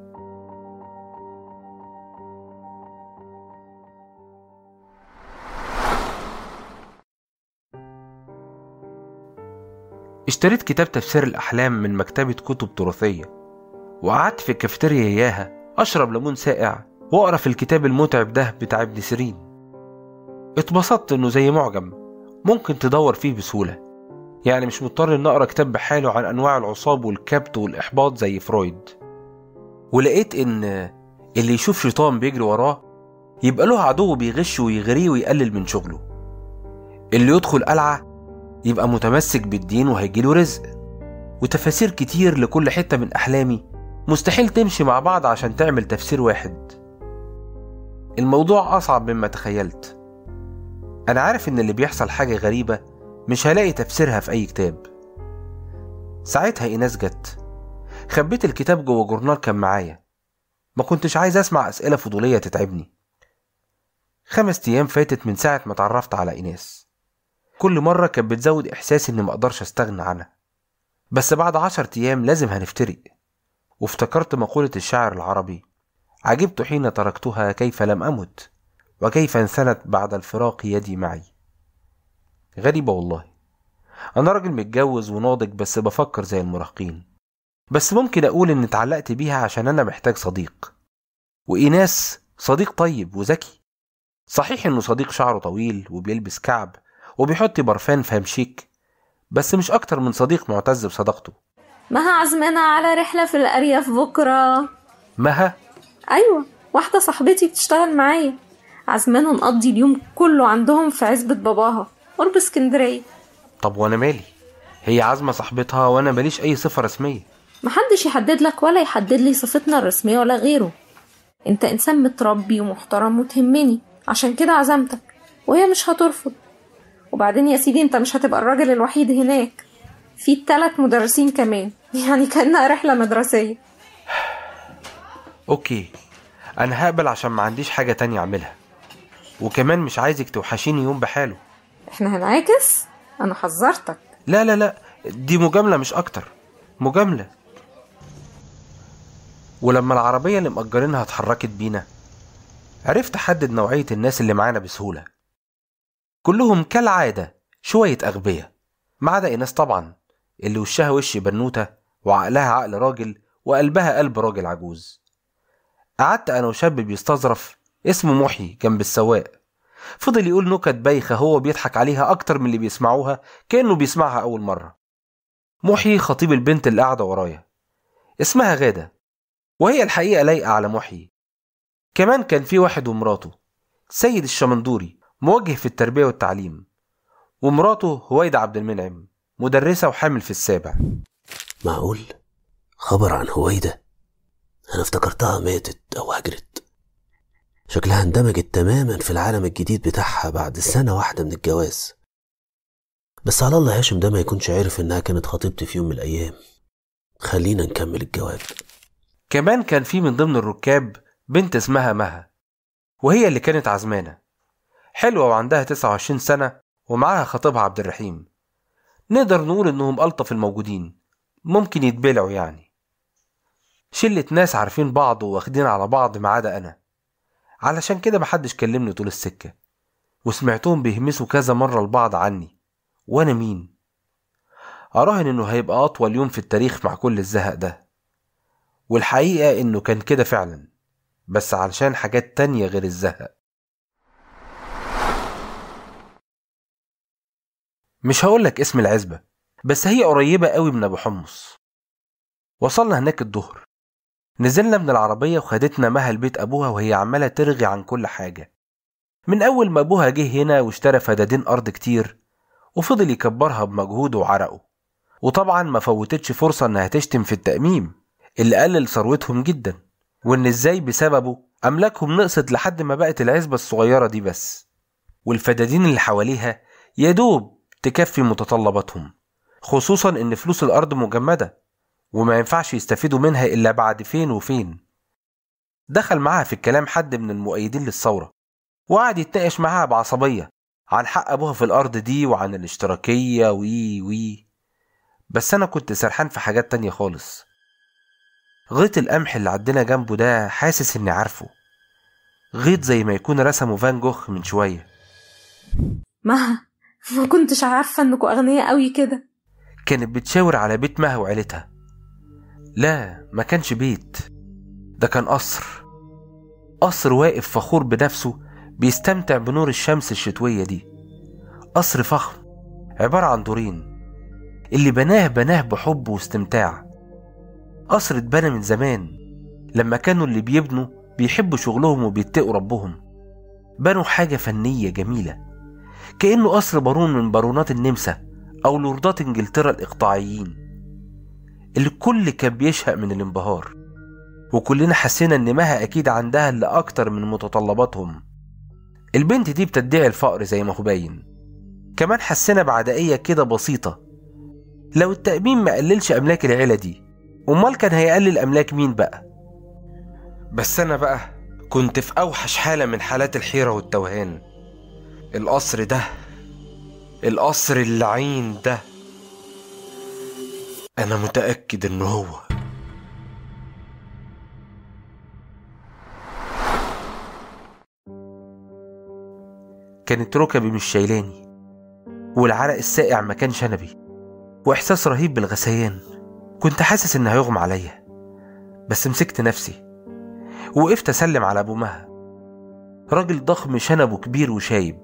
S4: اشتريت كتاب تفسير الأحلام من مكتبة كتب تراثية وقعدت في الكافيتيريا إياها أشرب ليمون ساقع وأقرأ في الكتاب المتعب ده بتاع ابن سيرين اتبسطت إنه زي معجم ممكن تدور فيه بسهولة يعني مش مضطر إن أقرأ كتاب بحاله عن أنواع العصاب والكبت والإحباط زي فرويد ولقيت إن اللي يشوف شيطان بيجري وراه يبقى له عدو بيغش ويغريه ويقلل من شغله اللي يدخل قلعة يبقى متمسك بالدين وهيجيله رزق وتفاسير كتير لكل حتة من أحلامي مستحيل تمشي مع بعض عشان تعمل تفسير واحد الموضوع أصعب مما تخيلت أنا عارف إن اللي بيحصل حاجة غريبة مش هلاقي تفسيرها في أي كتاب ساعتها إيناس جت خبيت الكتاب جوه جورنال كان معايا ما كنتش عايز أسمع أسئلة فضولية تتعبني خمس أيام فاتت من ساعة ما اتعرفت على إيناس كل مرة كانت بتزود إحساسي إني مقدرش أستغنى عنها بس بعد عشر أيام لازم هنفترق وافتكرت مقولة الشاعر العربي عجبت حين تركتها كيف لم أمت وكيف انثنت بعد الفراق يدي معي غريبة والله أنا راجل متجوز وناضج بس بفكر زي المراهقين بس ممكن أقول إن اتعلقت بيها عشان أنا محتاج صديق وإيناس صديق طيب وذكي صحيح إنه صديق شعره طويل وبيلبس كعب وبيحط برفان فام شيك بس مش أكتر من صديق معتز بصداقته
S10: مها عزمانة على رحلة في الأرياف بكرة
S4: مها
S10: أيوة واحدة صاحبتي بتشتغل معايا عزمانة نقضي اليوم كله عندهم في عزبة باباها قرب اسكندرية
S4: طب وأنا مالي هي عازمة صاحبتها وأنا ماليش أي صفة رسمية
S10: محدش يحدد لك ولا يحدد لي صفتنا الرسمية ولا غيره انت انسان متربي ومحترم وتهمني عشان كده عزمتك وهي مش هترفض وبعدين يا سيدي انت مش هتبقى الراجل الوحيد هناك في تلات مدرسين كمان يعني كأنها رحلة مدرسية
S4: أوكي أنا هقبل عشان ما عنديش حاجة تانية أعملها وكمان مش عايزك توحشيني يوم بحاله
S10: احنا هنعاكس انا حذرتك
S4: لا لا لا دي مجاملة مش أكتر مجاملة ولما العربية اللي مأجرينها اتحركت بينا عرفت أحدد نوعية الناس اللي معانا بسهولة كلهم كالعادة شوية أغبياء ما عدا إيناس طبعا اللي وشها وش بنوتة وعقلها عقل راجل وقلبها قلب راجل عجوز قعدت أنا وشاب بيستظرف اسمه محي جنب السواق فضل يقول نكت بايخة هو بيضحك عليها أكتر من اللي بيسمعوها كأنه بيسمعها أول مرة محي خطيب البنت اللي قاعدة ورايا اسمها غادة وهي الحقيقة لايقة على محي كمان كان في واحد ومراته سيد الشمندوري موجه في التربية والتعليم ومراته هويدا عبد المنعم مدرسة وحامل في السابع
S1: معقول خبر عن هويدا أنا افتكرتها ماتت أو هجرت شكلها اندمجت تماما في العالم الجديد بتاعها بعد سنة واحدة من الجواز بس على الله هاشم ده ما يكونش عارف إنها كانت خطيبتي في يوم من الأيام خلينا نكمل الجواب
S2: كمان كان في من ضمن الركاب بنت اسمها مها وهي اللي كانت عزمانة حلوة وعندها 29 سنة ومعاها خطيبها عبد الرحيم نقدر نقول إنهم ألطف الموجودين ممكن يتبلعوا يعني شلة ناس عارفين بعض واخدين على بعض ما عدا أنا علشان كده محدش كلمني طول السكة وسمعتهم بيهمسوا كذا مرة لبعض عني وأنا مين؟ أراهن إنه هيبقى أطول يوم في التاريخ مع كل الزهق ده والحقيقة إنه كان كده فعلا بس علشان حاجات تانية غير الزهق مش هقولك اسم العزبة بس هي قريبة قوي من أبو حمص وصلنا هناك الظهر نزلنا من العربية وخدتنا مها لبيت أبوها وهي عمالة ترغي عن كل حاجة من أول ما أبوها جه هنا واشترى فدادين أرض كتير وفضل يكبرها بمجهوده وعرقه وطبعا ما فوتتش فرصة إنها تشتم في التأميم اللي قلل ثروتهم جدا وإن إزاي بسببه أملاكهم نقصت لحد ما بقت العزبة الصغيرة دي بس والفدادين اللي حواليها يا دوب تكفي متطلباتهم خصوصا إن فلوس الأرض مجمدة وما ينفعش يستفيدوا منها إلا بعد فين وفين دخل معاها في الكلام حد من المؤيدين للثورة وقعد يتناقش معاها بعصبية عن حق أبوها في الأرض دي وعن الاشتراكية وي وي بس أنا كنت سرحان في حاجات تانية خالص غيط القمح اللي عندنا جنبه ده حاسس إني عارفه غيط زي ما يكون رسمه فان جوخ من شوية
S10: مها ما كنتش عارفة انكوا أغنياء قوي كده
S2: كانت بتشاور على بيت مها وعيلتها لا ما كانش بيت ده كان قصر قصر واقف فخور بنفسه بيستمتع بنور الشمس الشتوية دي قصر فخم عبارة عن دورين اللي بناه بناه بحب واستمتاع قصر اتبنى من زمان لما كانوا اللي بيبنوا بيحبوا شغلهم وبيتقوا ربهم بنوا حاجة فنية جميلة كأنه قصر بارون من بارونات النمسا أو لوردات إنجلترا الإقطاعيين الكل كان بيشهق من الانبهار وكلنا حسينا إن مها أكيد عندها اللي أكتر من متطلباتهم البنت دي بتدعي الفقر زي ما هو باين كمان حسينا بعدائية كده بسيطة لو التأمين ما قللش أملاك العيلة دي أمال كان هيقلل أملاك مين بقى بس أنا بقى كنت في أوحش حالة من حالات الحيرة والتوهان القصر ده القصر اللعين ده أنا متأكد إنه هو كانت ركبي مش شايلاني والعرق الساقع مكان شنبي وإحساس رهيب بالغثيان كنت حاسس إن هيغمى عليا بس مسكت نفسي وقفت أسلم على أبو مها راجل ضخم شنبه كبير وشايب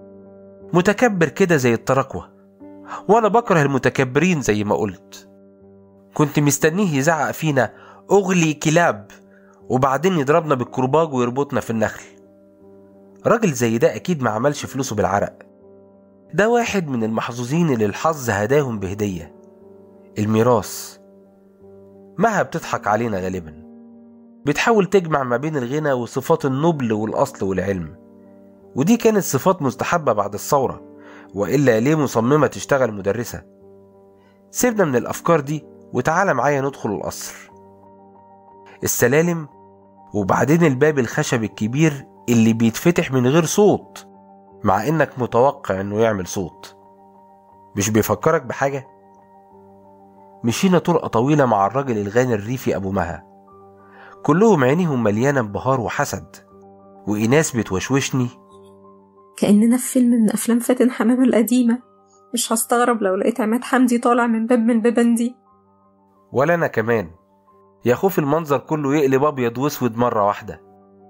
S2: متكبر كده زي التراكوة وأنا بكره المتكبرين زي ما قلت كنت مستنيه يزعق فينا أغلي كلاب وبعدين يضربنا بالكرباج ويربطنا في النخل راجل زي ده أكيد ما عملش فلوسه بالعرق ده واحد من المحظوظين اللي الحظ هداهم بهدية الميراث مها بتضحك علينا غالبا بتحاول تجمع ما بين الغنى وصفات النبل والأصل والعلم ودي كانت صفات مستحبة بعد الثورة وإلا ليه مصممة تشتغل مدرسة سيبنا من الأفكار دي وتعالى معايا ندخل القصر السلالم وبعدين الباب الخشب الكبير اللي بيتفتح من غير صوت مع انك متوقع انه يعمل صوت مش بيفكرك بحاجة مشينا طرقة طويلة مع الراجل الغني الريفي أبو مها كلهم عينيهم مليانة انبهار وحسد وإناس بتوشوشني
S10: كأننا في فيلم من أفلام فاتن حمامة القديمة مش هستغرب لو لقيت عماد حمدي طالع من باب من البيبان دي
S2: ولا أنا كمان يا خوف المنظر كله يقلب أبيض وأسود مرة واحدة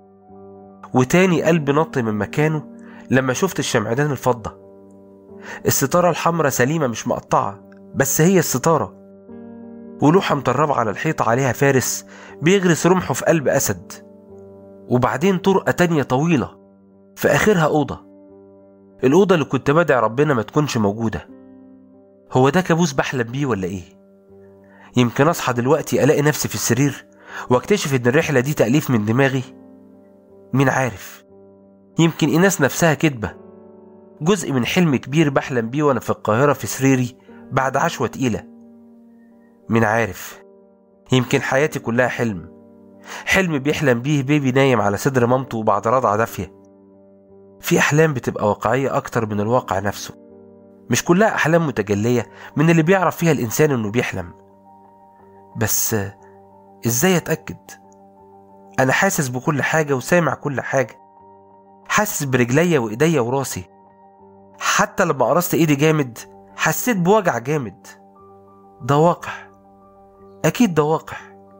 S2: وتاني قلبي نط من مكانه لما شفت الشمعدان الفضة الستارة الحمراء سليمة مش مقطعة بس هي الستارة ولوحة مطربة على الحيط عليها فارس بيغرس رمحه في قلب أسد وبعدين طرقة تانية طويلة في آخرها أوضة الأوضة اللي كنت بدعي ربنا ما تكونش موجودة هو ده كابوس بحلم بيه ولا إيه؟ يمكن أصحى دلوقتي ألاقي نفسي في السرير واكتشف ان الرحلة دي تأليف من دماغي مين عارف يمكن إيناس نفسها كدبة جزء من حلم كبير بحلم بيه وأنا في القاهرة في سريري بعد عشوة تقيلة مين عارف يمكن حياتي كلها حلم حلم بيحلم بيه بيبي نايم على صدر مامته بعد رضعة دافية في أحلام بتبقى واقعية أكتر من الواقع نفسه مش كلها أحلام متجلية من اللي بيعرف فيها الإنسان إنه بيحلم بس إزاي أتأكد؟ أنا حاسس بكل حاجة وسامع كل حاجة حاسس برجليا وإيديا وراسي حتى لما قرصت إيدي جامد حسيت بوجع جامد ده واقع أكيد ده واقع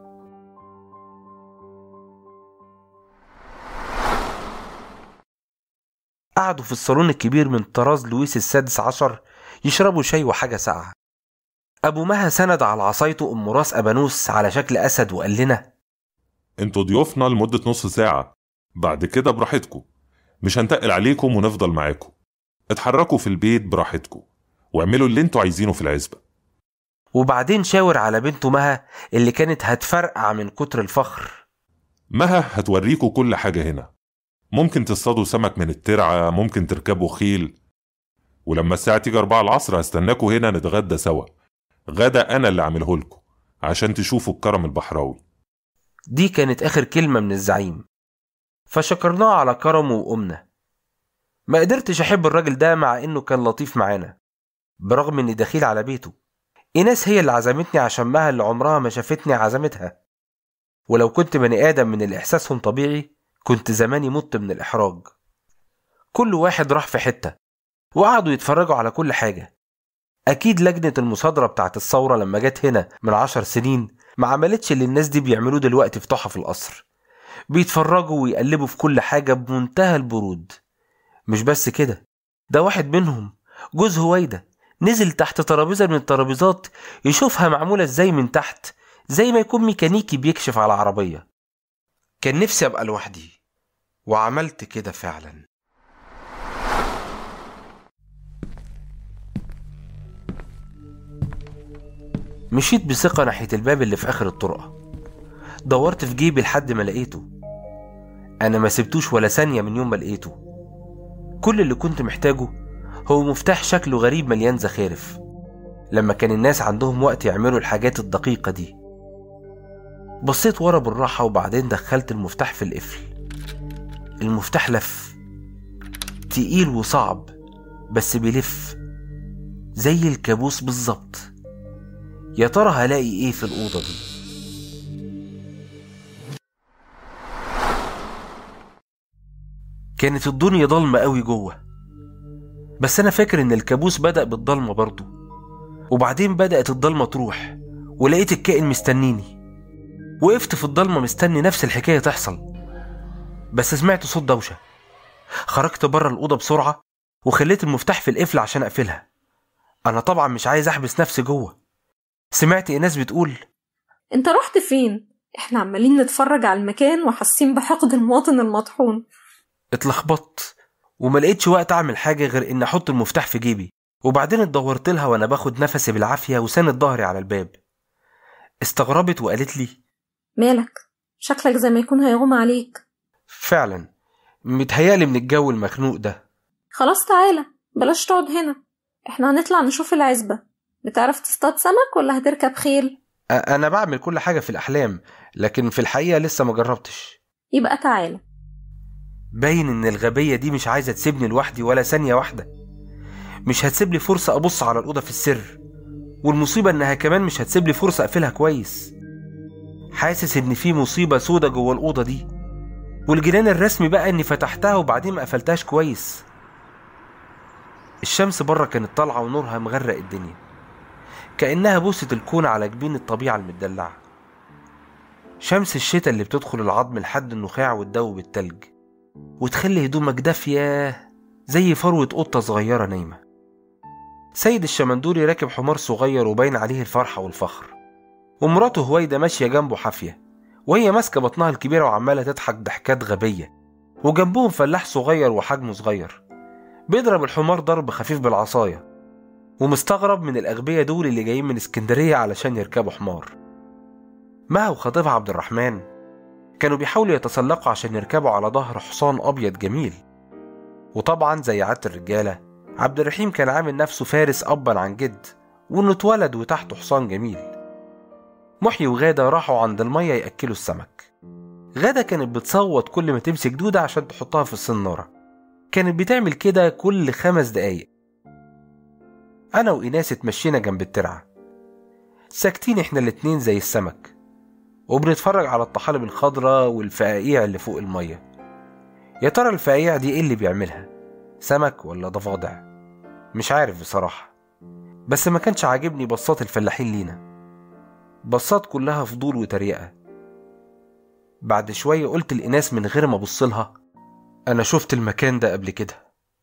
S2: قعدوا في الصالون الكبير من طراز لويس السادس عشر يشربوا شاي وحاجة ساقعة أبو مها سند على عصايته أم راس أبانوس على شكل أسد وقال لنا
S11: انتوا ضيوفنا لمدة نص ساعة بعد كده براحتكم مش هنتقل عليكم ونفضل معاكم اتحركوا في البيت براحتكم واعملوا اللي انتوا عايزينه في العزبة
S2: وبعدين شاور على بنته مها اللي كانت هتفرقع من كتر الفخر
S11: مها هتوريكوا كل حاجة هنا ممكن تصطادوا سمك من الترعة ممكن تركبوا خيل ولما الساعة تيجي أربعة العصر هستناكوا هنا نتغدى سوا غدا أنا اللي عامله لكم عشان تشوفوا الكرم البحراوي
S2: دي كانت آخر كلمة من الزعيم فشكرناه على كرمه وقمنا ما قدرتش أحب الراجل ده مع إنه كان لطيف معانا برغم إني دخيل على بيته إيناس هي اللي عزمتني عشان مها اللي عمرها ما شافتني عزمتها ولو كنت بني آدم من اللي إحساسهم طبيعي كنت زماني مت من الإحراج كل واحد راح في حتة وقعدوا يتفرجوا على كل حاجة أكيد لجنة المصادرة بتاعت الثورة لما جت هنا من عشر سنين ما عملتش اللي الناس دي بيعملوه دلوقتي في تحف القصر بيتفرجوا ويقلبوا في كل حاجة بمنتهى البرود مش بس كده ده واحد منهم جوز هويدا نزل تحت ترابيزة من الترابيزات يشوفها معمولة ازاي من تحت زي ما يكون ميكانيكي بيكشف على عربية كان نفسي أبقى لوحدي وعملت كده فعلا مشيت بثقة ناحية الباب اللي في آخر الطرقة دورت في جيبي لحد ما لقيته أنا ما سبتوش ولا ثانية من يوم ما لقيته كل اللي كنت محتاجه هو مفتاح شكله غريب مليان زخارف لما كان الناس عندهم وقت يعملوا الحاجات الدقيقة دي بصيت ورا بالراحة وبعدين دخلت المفتاح في القفل المفتاح لف تقيل وصعب بس بيلف زي الكابوس بالظبط يا ترى هلاقي ايه في الأوضة دي كانت الدنيا ضلمة قوي جوه بس أنا فاكر إن الكابوس بدأ بالضلمة برضه وبعدين بدأت الضلمة تروح ولقيت الكائن مستنيني وقفت في الضلمة مستني نفس الحكاية تحصل بس سمعت صوت دوشة خرجت بره الأوضة بسرعة وخليت المفتاح في القفل عشان أقفلها أنا طبعا مش عايز أحبس نفسي جوه سمعت إناس بتقول
S10: انت رحت فين؟ احنا عمالين نتفرج على المكان وحاسين بحقد المواطن المطحون
S2: اتلخبطت وما لقيتش وقت أعمل حاجة غير إن أحط المفتاح في جيبي وبعدين اتدورت لها وأنا باخد نفسي بالعافية وساند ظهري على الباب استغربت وقالت لي
S10: مالك؟ شكلك زي ما يكون هيغمى عليك
S2: فعلا متهيألي من الجو المخنوق ده
S10: خلاص تعالى بلاش تقعد هنا احنا هنطلع نشوف العزبة بتعرف تصطاد سمك ولا هتركب خيل؟
S2: أ- أنا بعمل كل حاجة في الأحلام لكن في الحقيقة لسه ما جربتش
S10: يبقى تعالى
S2: باين إن الغبية دي مش عايزة تسيبني لوحدي ولا ثانية واحدة مش هتسيب لي فرصة أبص على الأوضة في السر والمصيبة إنها كمان مش هتسيب لي فرصة أقفلها كويس حاسس إن في مصيبة سودة جوه الأوضة دي والجنان الرسمي بقى إني فتحتها وبعدين ما قفلتهاش كويس الشمس بره كانت طالعة ونورها مغرق الدنيا كأنها بوسة الكون على جبين الطبيعة المدلعة شمس الشتاء اللي بتدخل العظم لحد النخاع وتدوب التلج وتخلي هدومك دافية زي فروة قطة صغيرة نايمة سيد الشمندوري راكب حمار صغير وباين عليه الفرحة والفخر ومراته هويدا ماشية جنبه حافية وهي ماسكة بطنها الكبيرة وعمالة تضحك ضحكات غبية وجنبهم فلاح صغير وحجمه صغير بيضرب الحمار ضرب خفيف بالعصاية ومستغرب من الأغبياء دول اللي جايين من اسكندرية علشان يركبوا حمار مها وخطيبها عبد الرحمن كانوا بيحاولوا يتسلقوا عشان يركبوا على ظهر حصان أبيض جميل وطبعا زي عادة الرجالة عبد الرحيم كان عامل نفسه فارس أبا عن جد وإنه اتولد وتحته حصان جميل محي وغادة راحوا عند المية يأكلوا السمك غادة كانت بتصوت كل ما تمسك دودة عشان تحطها في الصنارة كانت بتعمل كده كل خمس دقايق أنا وإيناس اتمشينا جنب الترعة ساكتين إحنا الاتنين زي السمك وبنتفرج على الطحالب الخضراء والفقاقيع اللي فوق المية يا ترى الفقاقيع دي إيه اللي بيعملها سمك ولا ضفادع مش عارف بصراحة بس ما كانش عاجبني بصات الفلاحين لينا بصات كلها فضول وتريقة بعد شوية قلت لإناس من غير ما أبصلها أنا شفت المكان ده قبل كده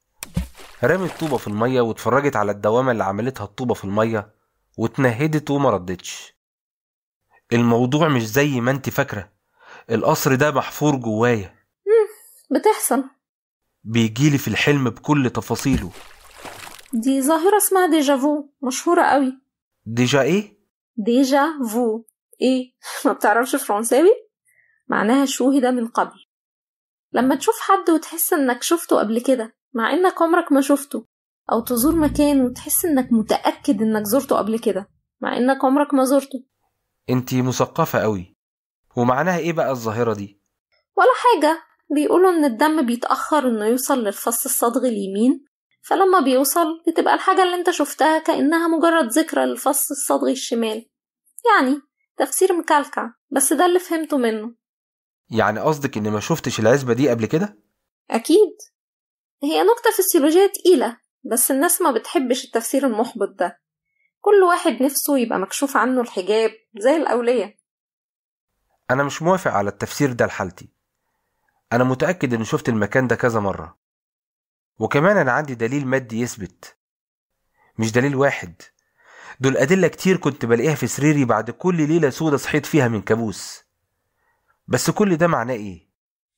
S2: رمت طوبة في المية واتفرجت على الدوامة اللي عملتها الطوبة في المية واتنهدت وما ردتش الموضوع مش زي ما انت فاكرة القصر ده محفور جوايا
S10: بتحصل
S2: بيجيلي في الحلم بكل تفاصيله
S10: دي ظاهرة اسمها ديجافو مشهورة قوي
S2: ديجا ايه؟
S10: ديجا فو ايه ما بتعرفش فرنساوي معناها شوهد من قبل لما تشوف حد وتحس انك شفته قبل كده مع انك عمرك ما شفته او تزور مكان وتحس انك متأكد انك زرته قبل كده مع انك عمرك ما زرته
S2: انتي مثقفة قوي ومعناها ايه بقى الظاهرة دي؟
S10: ولا حاجة بيقولوا ان الدم بيتأخر انه يوصل للفص الصدغي اليمين فلما بيوصل بتبقى الحاجة اللي انت شفتها كأنها مجرد ذكرى للفص الصدغي الشمال يعني تفسير مكلكع بس ده اللي فهمته منه
S2: يعني قصدك اني ما شفتش العزبة دي قبل كده؟
S10: أكيد هي نكتة فسيولوجية تقيلة بس الناس ما بتحبش التفسير المحبط ده كل واحد نفسه يبقى مكشوف عنه الحجاب زي الأولية
S2: انا مش موافق على التفسير ده لحالتي انا متأكد اني شفت المكان ده كذا مرة وكمان انا عندي دليل مادي يثبت مش دليل واحد دول أدلة كتير كنت بلاقيها في سريري بعد كل ليلة سودة صحيت فيها من كابوس بس كل ده معناه ايه؟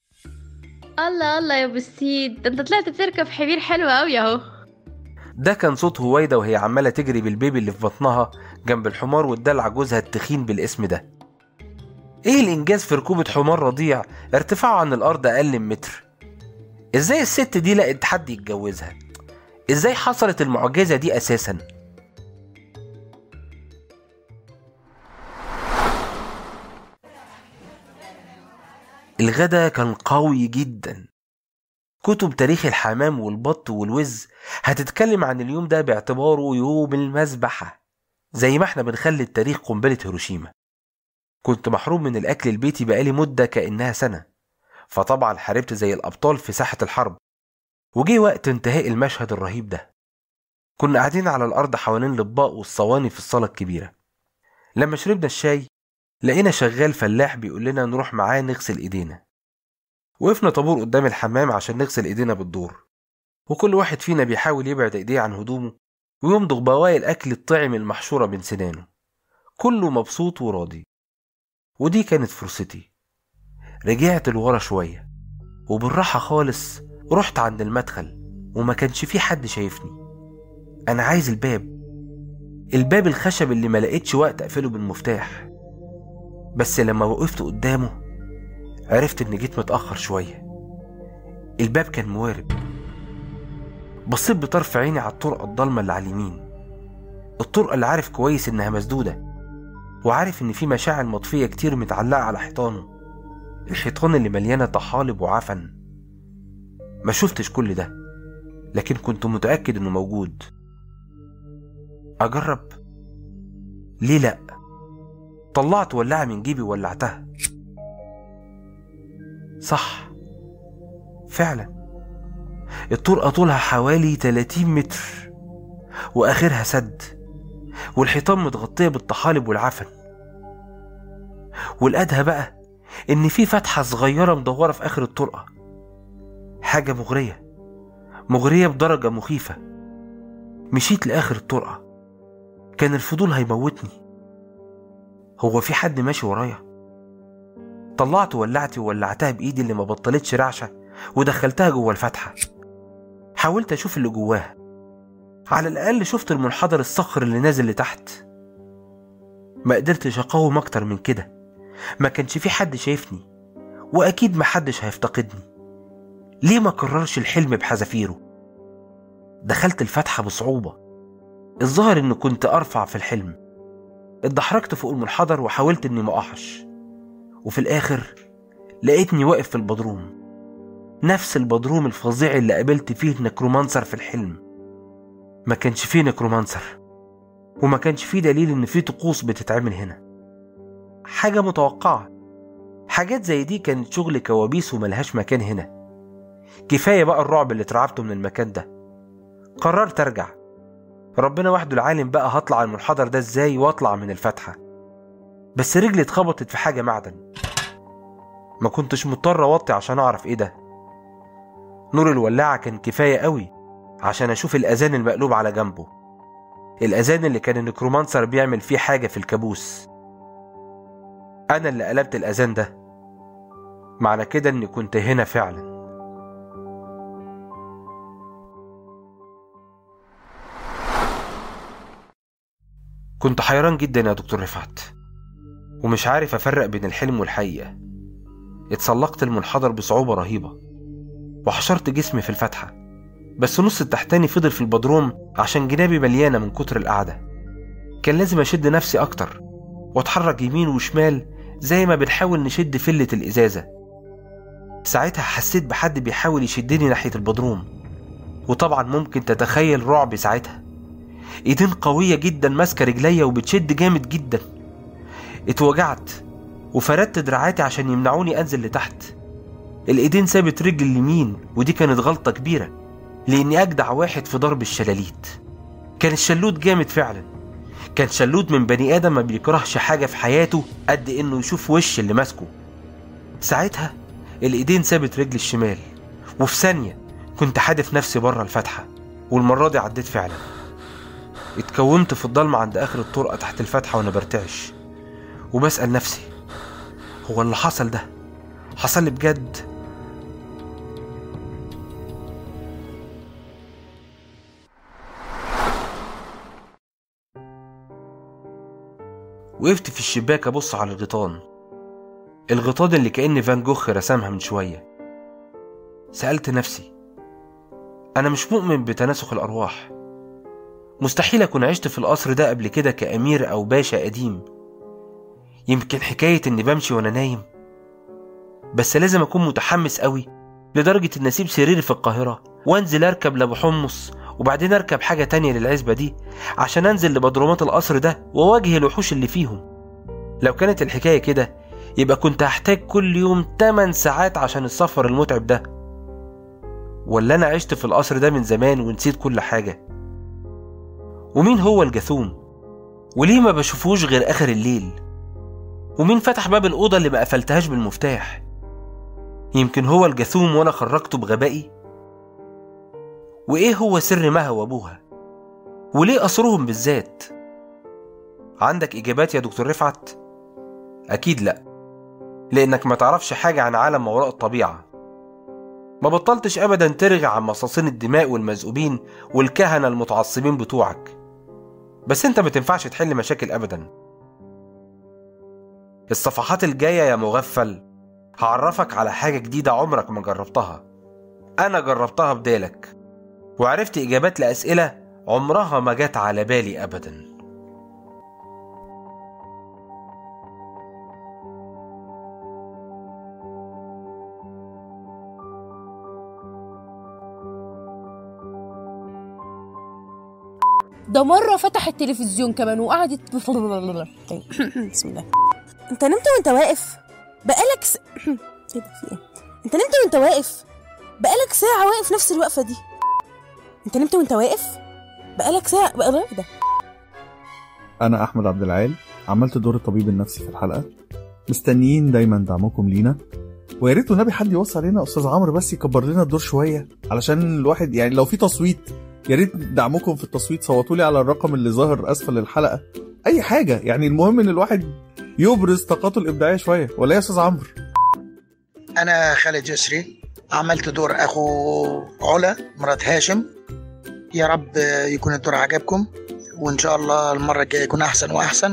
S12: الله الله يا بسيد ده انت طلعت بتركب حمير حلو قوي اهو
S2: ده كان صوت هويدا وهي عمالة تجري بالبيبي اللي في بطنها جنب الحمار وتدلع جوزها التخين بالاسم ده ايه الانجاز في ركوبة حمار رضيع ارتفاعه عن الارض اقل من متر ازاي الست دي لقت حد يتجوزها ازاي حصلت المعجزة دي اساسا الغدا كان قوي جدا كتب تاريخ الحمام والبط والوز هتتكلم عن اليوم ده باعتباره يوم المذبحة زي ما احنا بنخلي التاريخ قنبلة هيروشيما كنت محروم من الأكل البيتي بقالي مدة كأنها سنة فطبعا حاربت زي الأبطال في ساحة الحرب وجي وقت انتهاء المشهد الرهيب ده كنا قاعدين على الأرض حوالين الأطباق والصواني في الصالة الكبيرة لما شربنا الشاي لقينا شغال فلاح بيقول لنا نروح معاه نغسل ايدينا وقفنا طابور قدام الحمام عشان نغسل ايدينا بالدور وكل واحد فينا بيحاول يبعد ايديه عن هدومه ويمضغ بواقي الاكل الطعم المحشوره بين سنانه كله مبسوط وراضي ودي كانت فرصتي رجعت لورا شويه وبالراحه خالص رحت عند المدخل وما كانش في حد شايفني انا عايز الباب الباب الخشب اللي ما لقيتش وقت اقفله بالمفتاح بس لما وقفت قدامه عرفت اني جيت متأخر شوية الباب كان موارب بصيت بطرف عيني على الطرقة الضلمة اللي على اليمين الطرقة اللي عارف كويس انها مسدودة وعارف ان في مشاعل مطفية كتير متعلقة على حيطانه الحيطان اللي مليانة طحالب وعفن ما شفتش كل ده لكن كنت متأكد انه موجود أجرب ليه لأ طلعت ولاعة من جيبي وولعتها صح فعلا الطرقة طولها حوالي 30 متر وآخرها سد والحيطان متغطية بالطحالب والعفن والأدهى بقى إن في فتحة صغيرة مدورة في آخر الطرقة حاجة مغرية مغرية بدرجة مخيفة مشيت لآخر الطرقة كان الفضول هيموتني هو في حد ماشي ورايا طلعت ولعتي وولعتها بايدي اللي ما بطلتش رعشه ودخلتها جوه الفتحه حاولت اشوف اللي جواها على الاقل شفت المنحدر الصخر اللي نازل لتحت ما قدرتش اقاوم اكتر من كده ما كانش في حد شايفني وأكيد محدش هيفتقدني ليه ما كررش الحلم بحذافيره دخلت الفتحة بصعوبة الظاهر إني كنت أرفع في الحلم اتدحرجت فوق المنحدر وحاولت إني ما أقعش وفي الآخر لقيتني واقف في البدروم نفس البدروم الفظيع اللي قابلت فيه النكرومانسر في الحلم ما كانش فيه نكرومانسر وما كانش فيه دليل إن فيه طقوس بتتعمل هنا حاجة متوقعة حاجات زي دي كانت شغل كوابيس وملهاش مكان هنا كفاية بقى الرعب اللي اترعبته من المكان ده قررت ارجع ربنا وحده العالم بقى هطلع المنحدر ده ازاي واطلع من الفتحة بس رجلي اتخبطت في حاجة معدن ما كنتش مضطر اوطي عشان اعرف ايه ده نور الولاعة كان كفاية قوي عشان اشوف الاذان المقلوب على جنبه الاذان اللي كان النكرومانسر بيعمل فيه حاجة في الكابوس انا اللي قلبت الاذان ده معنى كده اني كنت هنا فعلا كنت حيران جدا يا دكتور رفعت ومش عارف افرق بين الحلم والحقيقة اتسلقت المنحدر بصعوبة رهيبة وحشرت جسمي في الفتحة بس نص التحتاني فضل في البدروم عشان جنابي مليانة من كتر القعدة كان لازم أشد نفسي أكتر وأتحرك يمين وشمال زي ما بنحاول نشد فلة الإزازة ساعتها حسيت بحد بيحاول يشدني ناحية البدروم وطبعا ممكن تتخيل رعبي ساعتها ايدين قوية جدا ماسكة رجليا وبتشد جامد جدا اتوجعت وفردت دراعاتي عشان يمنعوني انزل لتحت الايدين سابت رجل اليمين ودي كانت غلطة كبيرة لاني اجدع واحد في ضرب الشلاليت كان الشلوت جامد فعلا كان شلوت من بني ادم ما بيكرهش حاجة في حياته قد انه يشوف وش اللي ماسكه ساعتها الايدين سابت رجل الشمال وفي ثانية كنت حادف نفسي بره الفتحة والمرة دي عديت فعلا اتكومت في الضلمة عند آخر الطرقة تحت الفتحة وأنا برتعش وبسأل نفسي هو اللي حصل ده حصل لي بجد وقفت في الشباك أبص على الغيطان الغيطان اللي كأن فان جوخ رسمها من شوية سألت نفسي أنا مش مؤمن بتناسخ الأرواح مستحيل أكون عشت في القصر ده قبل كده كأمير أو باشا قديم يمكن حكاية إني بمشي وأنا نايم بس لازم أكون متحمس قوي لدرجة إن أسيب سريري في القاهرة وأنزل أركب لأبو حمص وبعدين أركب حاجة تانية للعزبة دي عشان أنزل لبدرومات القصر ده وأواجه الوحوش اللي فيهم لو كانت الحكاية كده يبقى كنت هحتاج كل يوم 8 ساعات عشان السفر المتعب ده ولا أنا عشت في القصر ده من زمان ونسيت كل حاجة ومين هو الجاثوم وليه ما بشوفوش غير آخر الليل ومين فتح باب الأوضة اللي ما قفلتهاش بالمفتاح يمكن هو الجاثوم وأنا خرجته بغبائي وإيه هو سر مها وأبوها وليه قصرهم بالذات عندك إجابات يا دكتور رفعت أكيد لأ لأنك ما تعرفش حاجة عن عالم ما وراء الطبيعة ما بطلتش أبدا ترغي عن مصاصين الدماء والمذؤوبين والكهنة المتعصبين بتوعك بس انت ما تنفعش تحل مشاكل أبدا الصفحات الجاية يا مغفل هعرفك على حاجة جديدة عمرك ما جربتها أنا جربتها بدالك وعرفت إجابات لأسئلة عمرها ما جت على بالي أبدا
S5: ده مرة فتح التلفزيون كمان وقعدت بسم الله انت نمت وانت واقف بقالك س... ايه ده في ايه انت نمت وانت واقف بقالك ساعة واقف نفس الوقفة دي انت نمت وانت واقف بقالك ساعة بقى ايه ده
S6: أنا أحمد عبد العال عملت دور الطبيب النفسي في الحلقة مستنيين دايما دعمكم لينا ويا ريت والنبي حد يوصل لنا أستاذ عمرو بس يكبر لنا الدور شوية علشان الواحد يعني لو في تصويت يا ريت دعمكم في التصويت صوتوا لي على الرقم اللي ظاهر أسفل الحلقة أي حاجة يعني المهم إن الواحد يبرز طاقاته الإبداعية شوية ولا يا أستاذ عمرو
S9: أنا خالد يسري عملت دور أخو علا مرات هاشم يا رب يكون الدور عجبكم وإن شاء الله المرة الجاية يكون أحسن وأحسن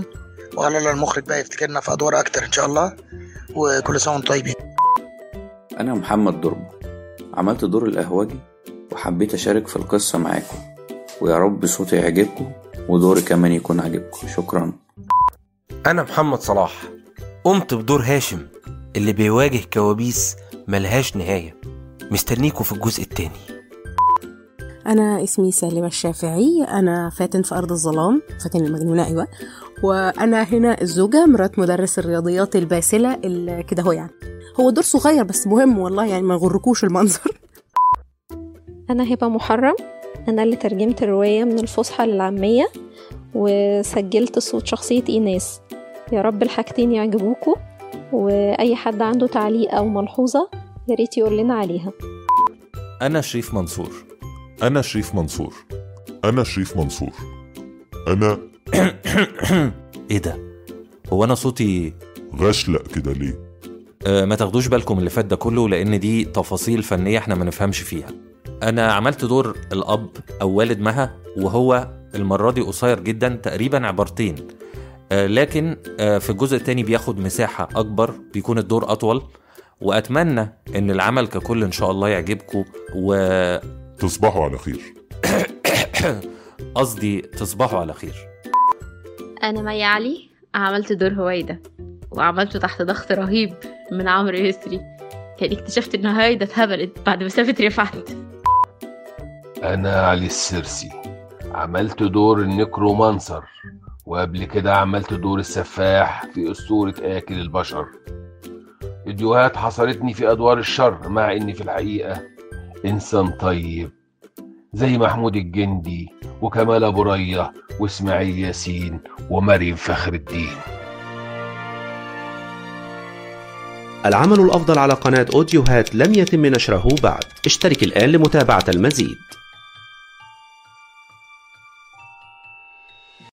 S9: وعلى الله المخرج بقى يفتكرنا في ادوار اكتر ان شاء الله وكل سنه وانتم طيبين
S8: أنا محمد دربة عملت دور القهوجي وحبيت أشارك في القصة معاكم ويا رب صوتي يعجبكم ودوري كمان يكون عجبكم شكرا
S2: أنا محمد صلاح قمت بدور هاشم اللي بيواجه كوابيس ملهاش نهاية مستنيكوا في الجزء التاني
S5: أنا اسمي سالمة الشافعي أنا فاتن في أرض الظلام فاتن المجنونة أيوة وأنا هنا الزوجة مرات مدرس الرياضيات الباسلة اللي كده هو يعني هو دور صغير بس مهم والله يعني ما يغركوش المنظر
S10: أنا هبة محرم أنا اللي ترجمت الرواية من الفصحى للعامية وسجلت صوت شخصية إيناس يا رب الحاجتين يعجبوكوا وأي حد عنده تعليق أو ملحوظة ياريت يقول لنا عليها
S11: أنا شريف منصور أنا شريف منصور أنا شريف منصور أنا
S4: ايه ده هو انا صوتي
S11: غشلق كده ليه
S4: آه ما تاخدوش بالكم اللي فات ده كله لان دي تفاصيل فنيه احنا ما نفهمش فيها انا عملت دور الاب او والد مها وهو المره دي قصير جدا تقريبا عبارتين آه لكن آه في الجزء الثاني بياخد مساحه اكبر بيكون الدور اطول واتمنى ان العمل ككل ان شاء الله يعجبكم و
S11: تصبحوا على خير
S4: قصدي تصبحوا على خير
S12: أنا مي علي عملت دور هويدا وعملته تحت ضغط رهيب من عمرو يسري يعني اكتشفت إن هويدا اتهبلت بعد ما سافت رفعت
S7: أنا علي السرسي عملت دور النكرومانسر وقبل كده عملت دور السفاح في أسطورة آكل البشر فيديوهات حصرتني في أدوار الشر مع إني في الحقيقة إنسان طيب زي محمود الجندي وكمال أبو رية وإسماعيل ياسين ومريم فخر الدين
S13: العمل الأفضل على قناة أوديوهات لم يتم نشره بعد اشترك الآن لمتابعة المزيد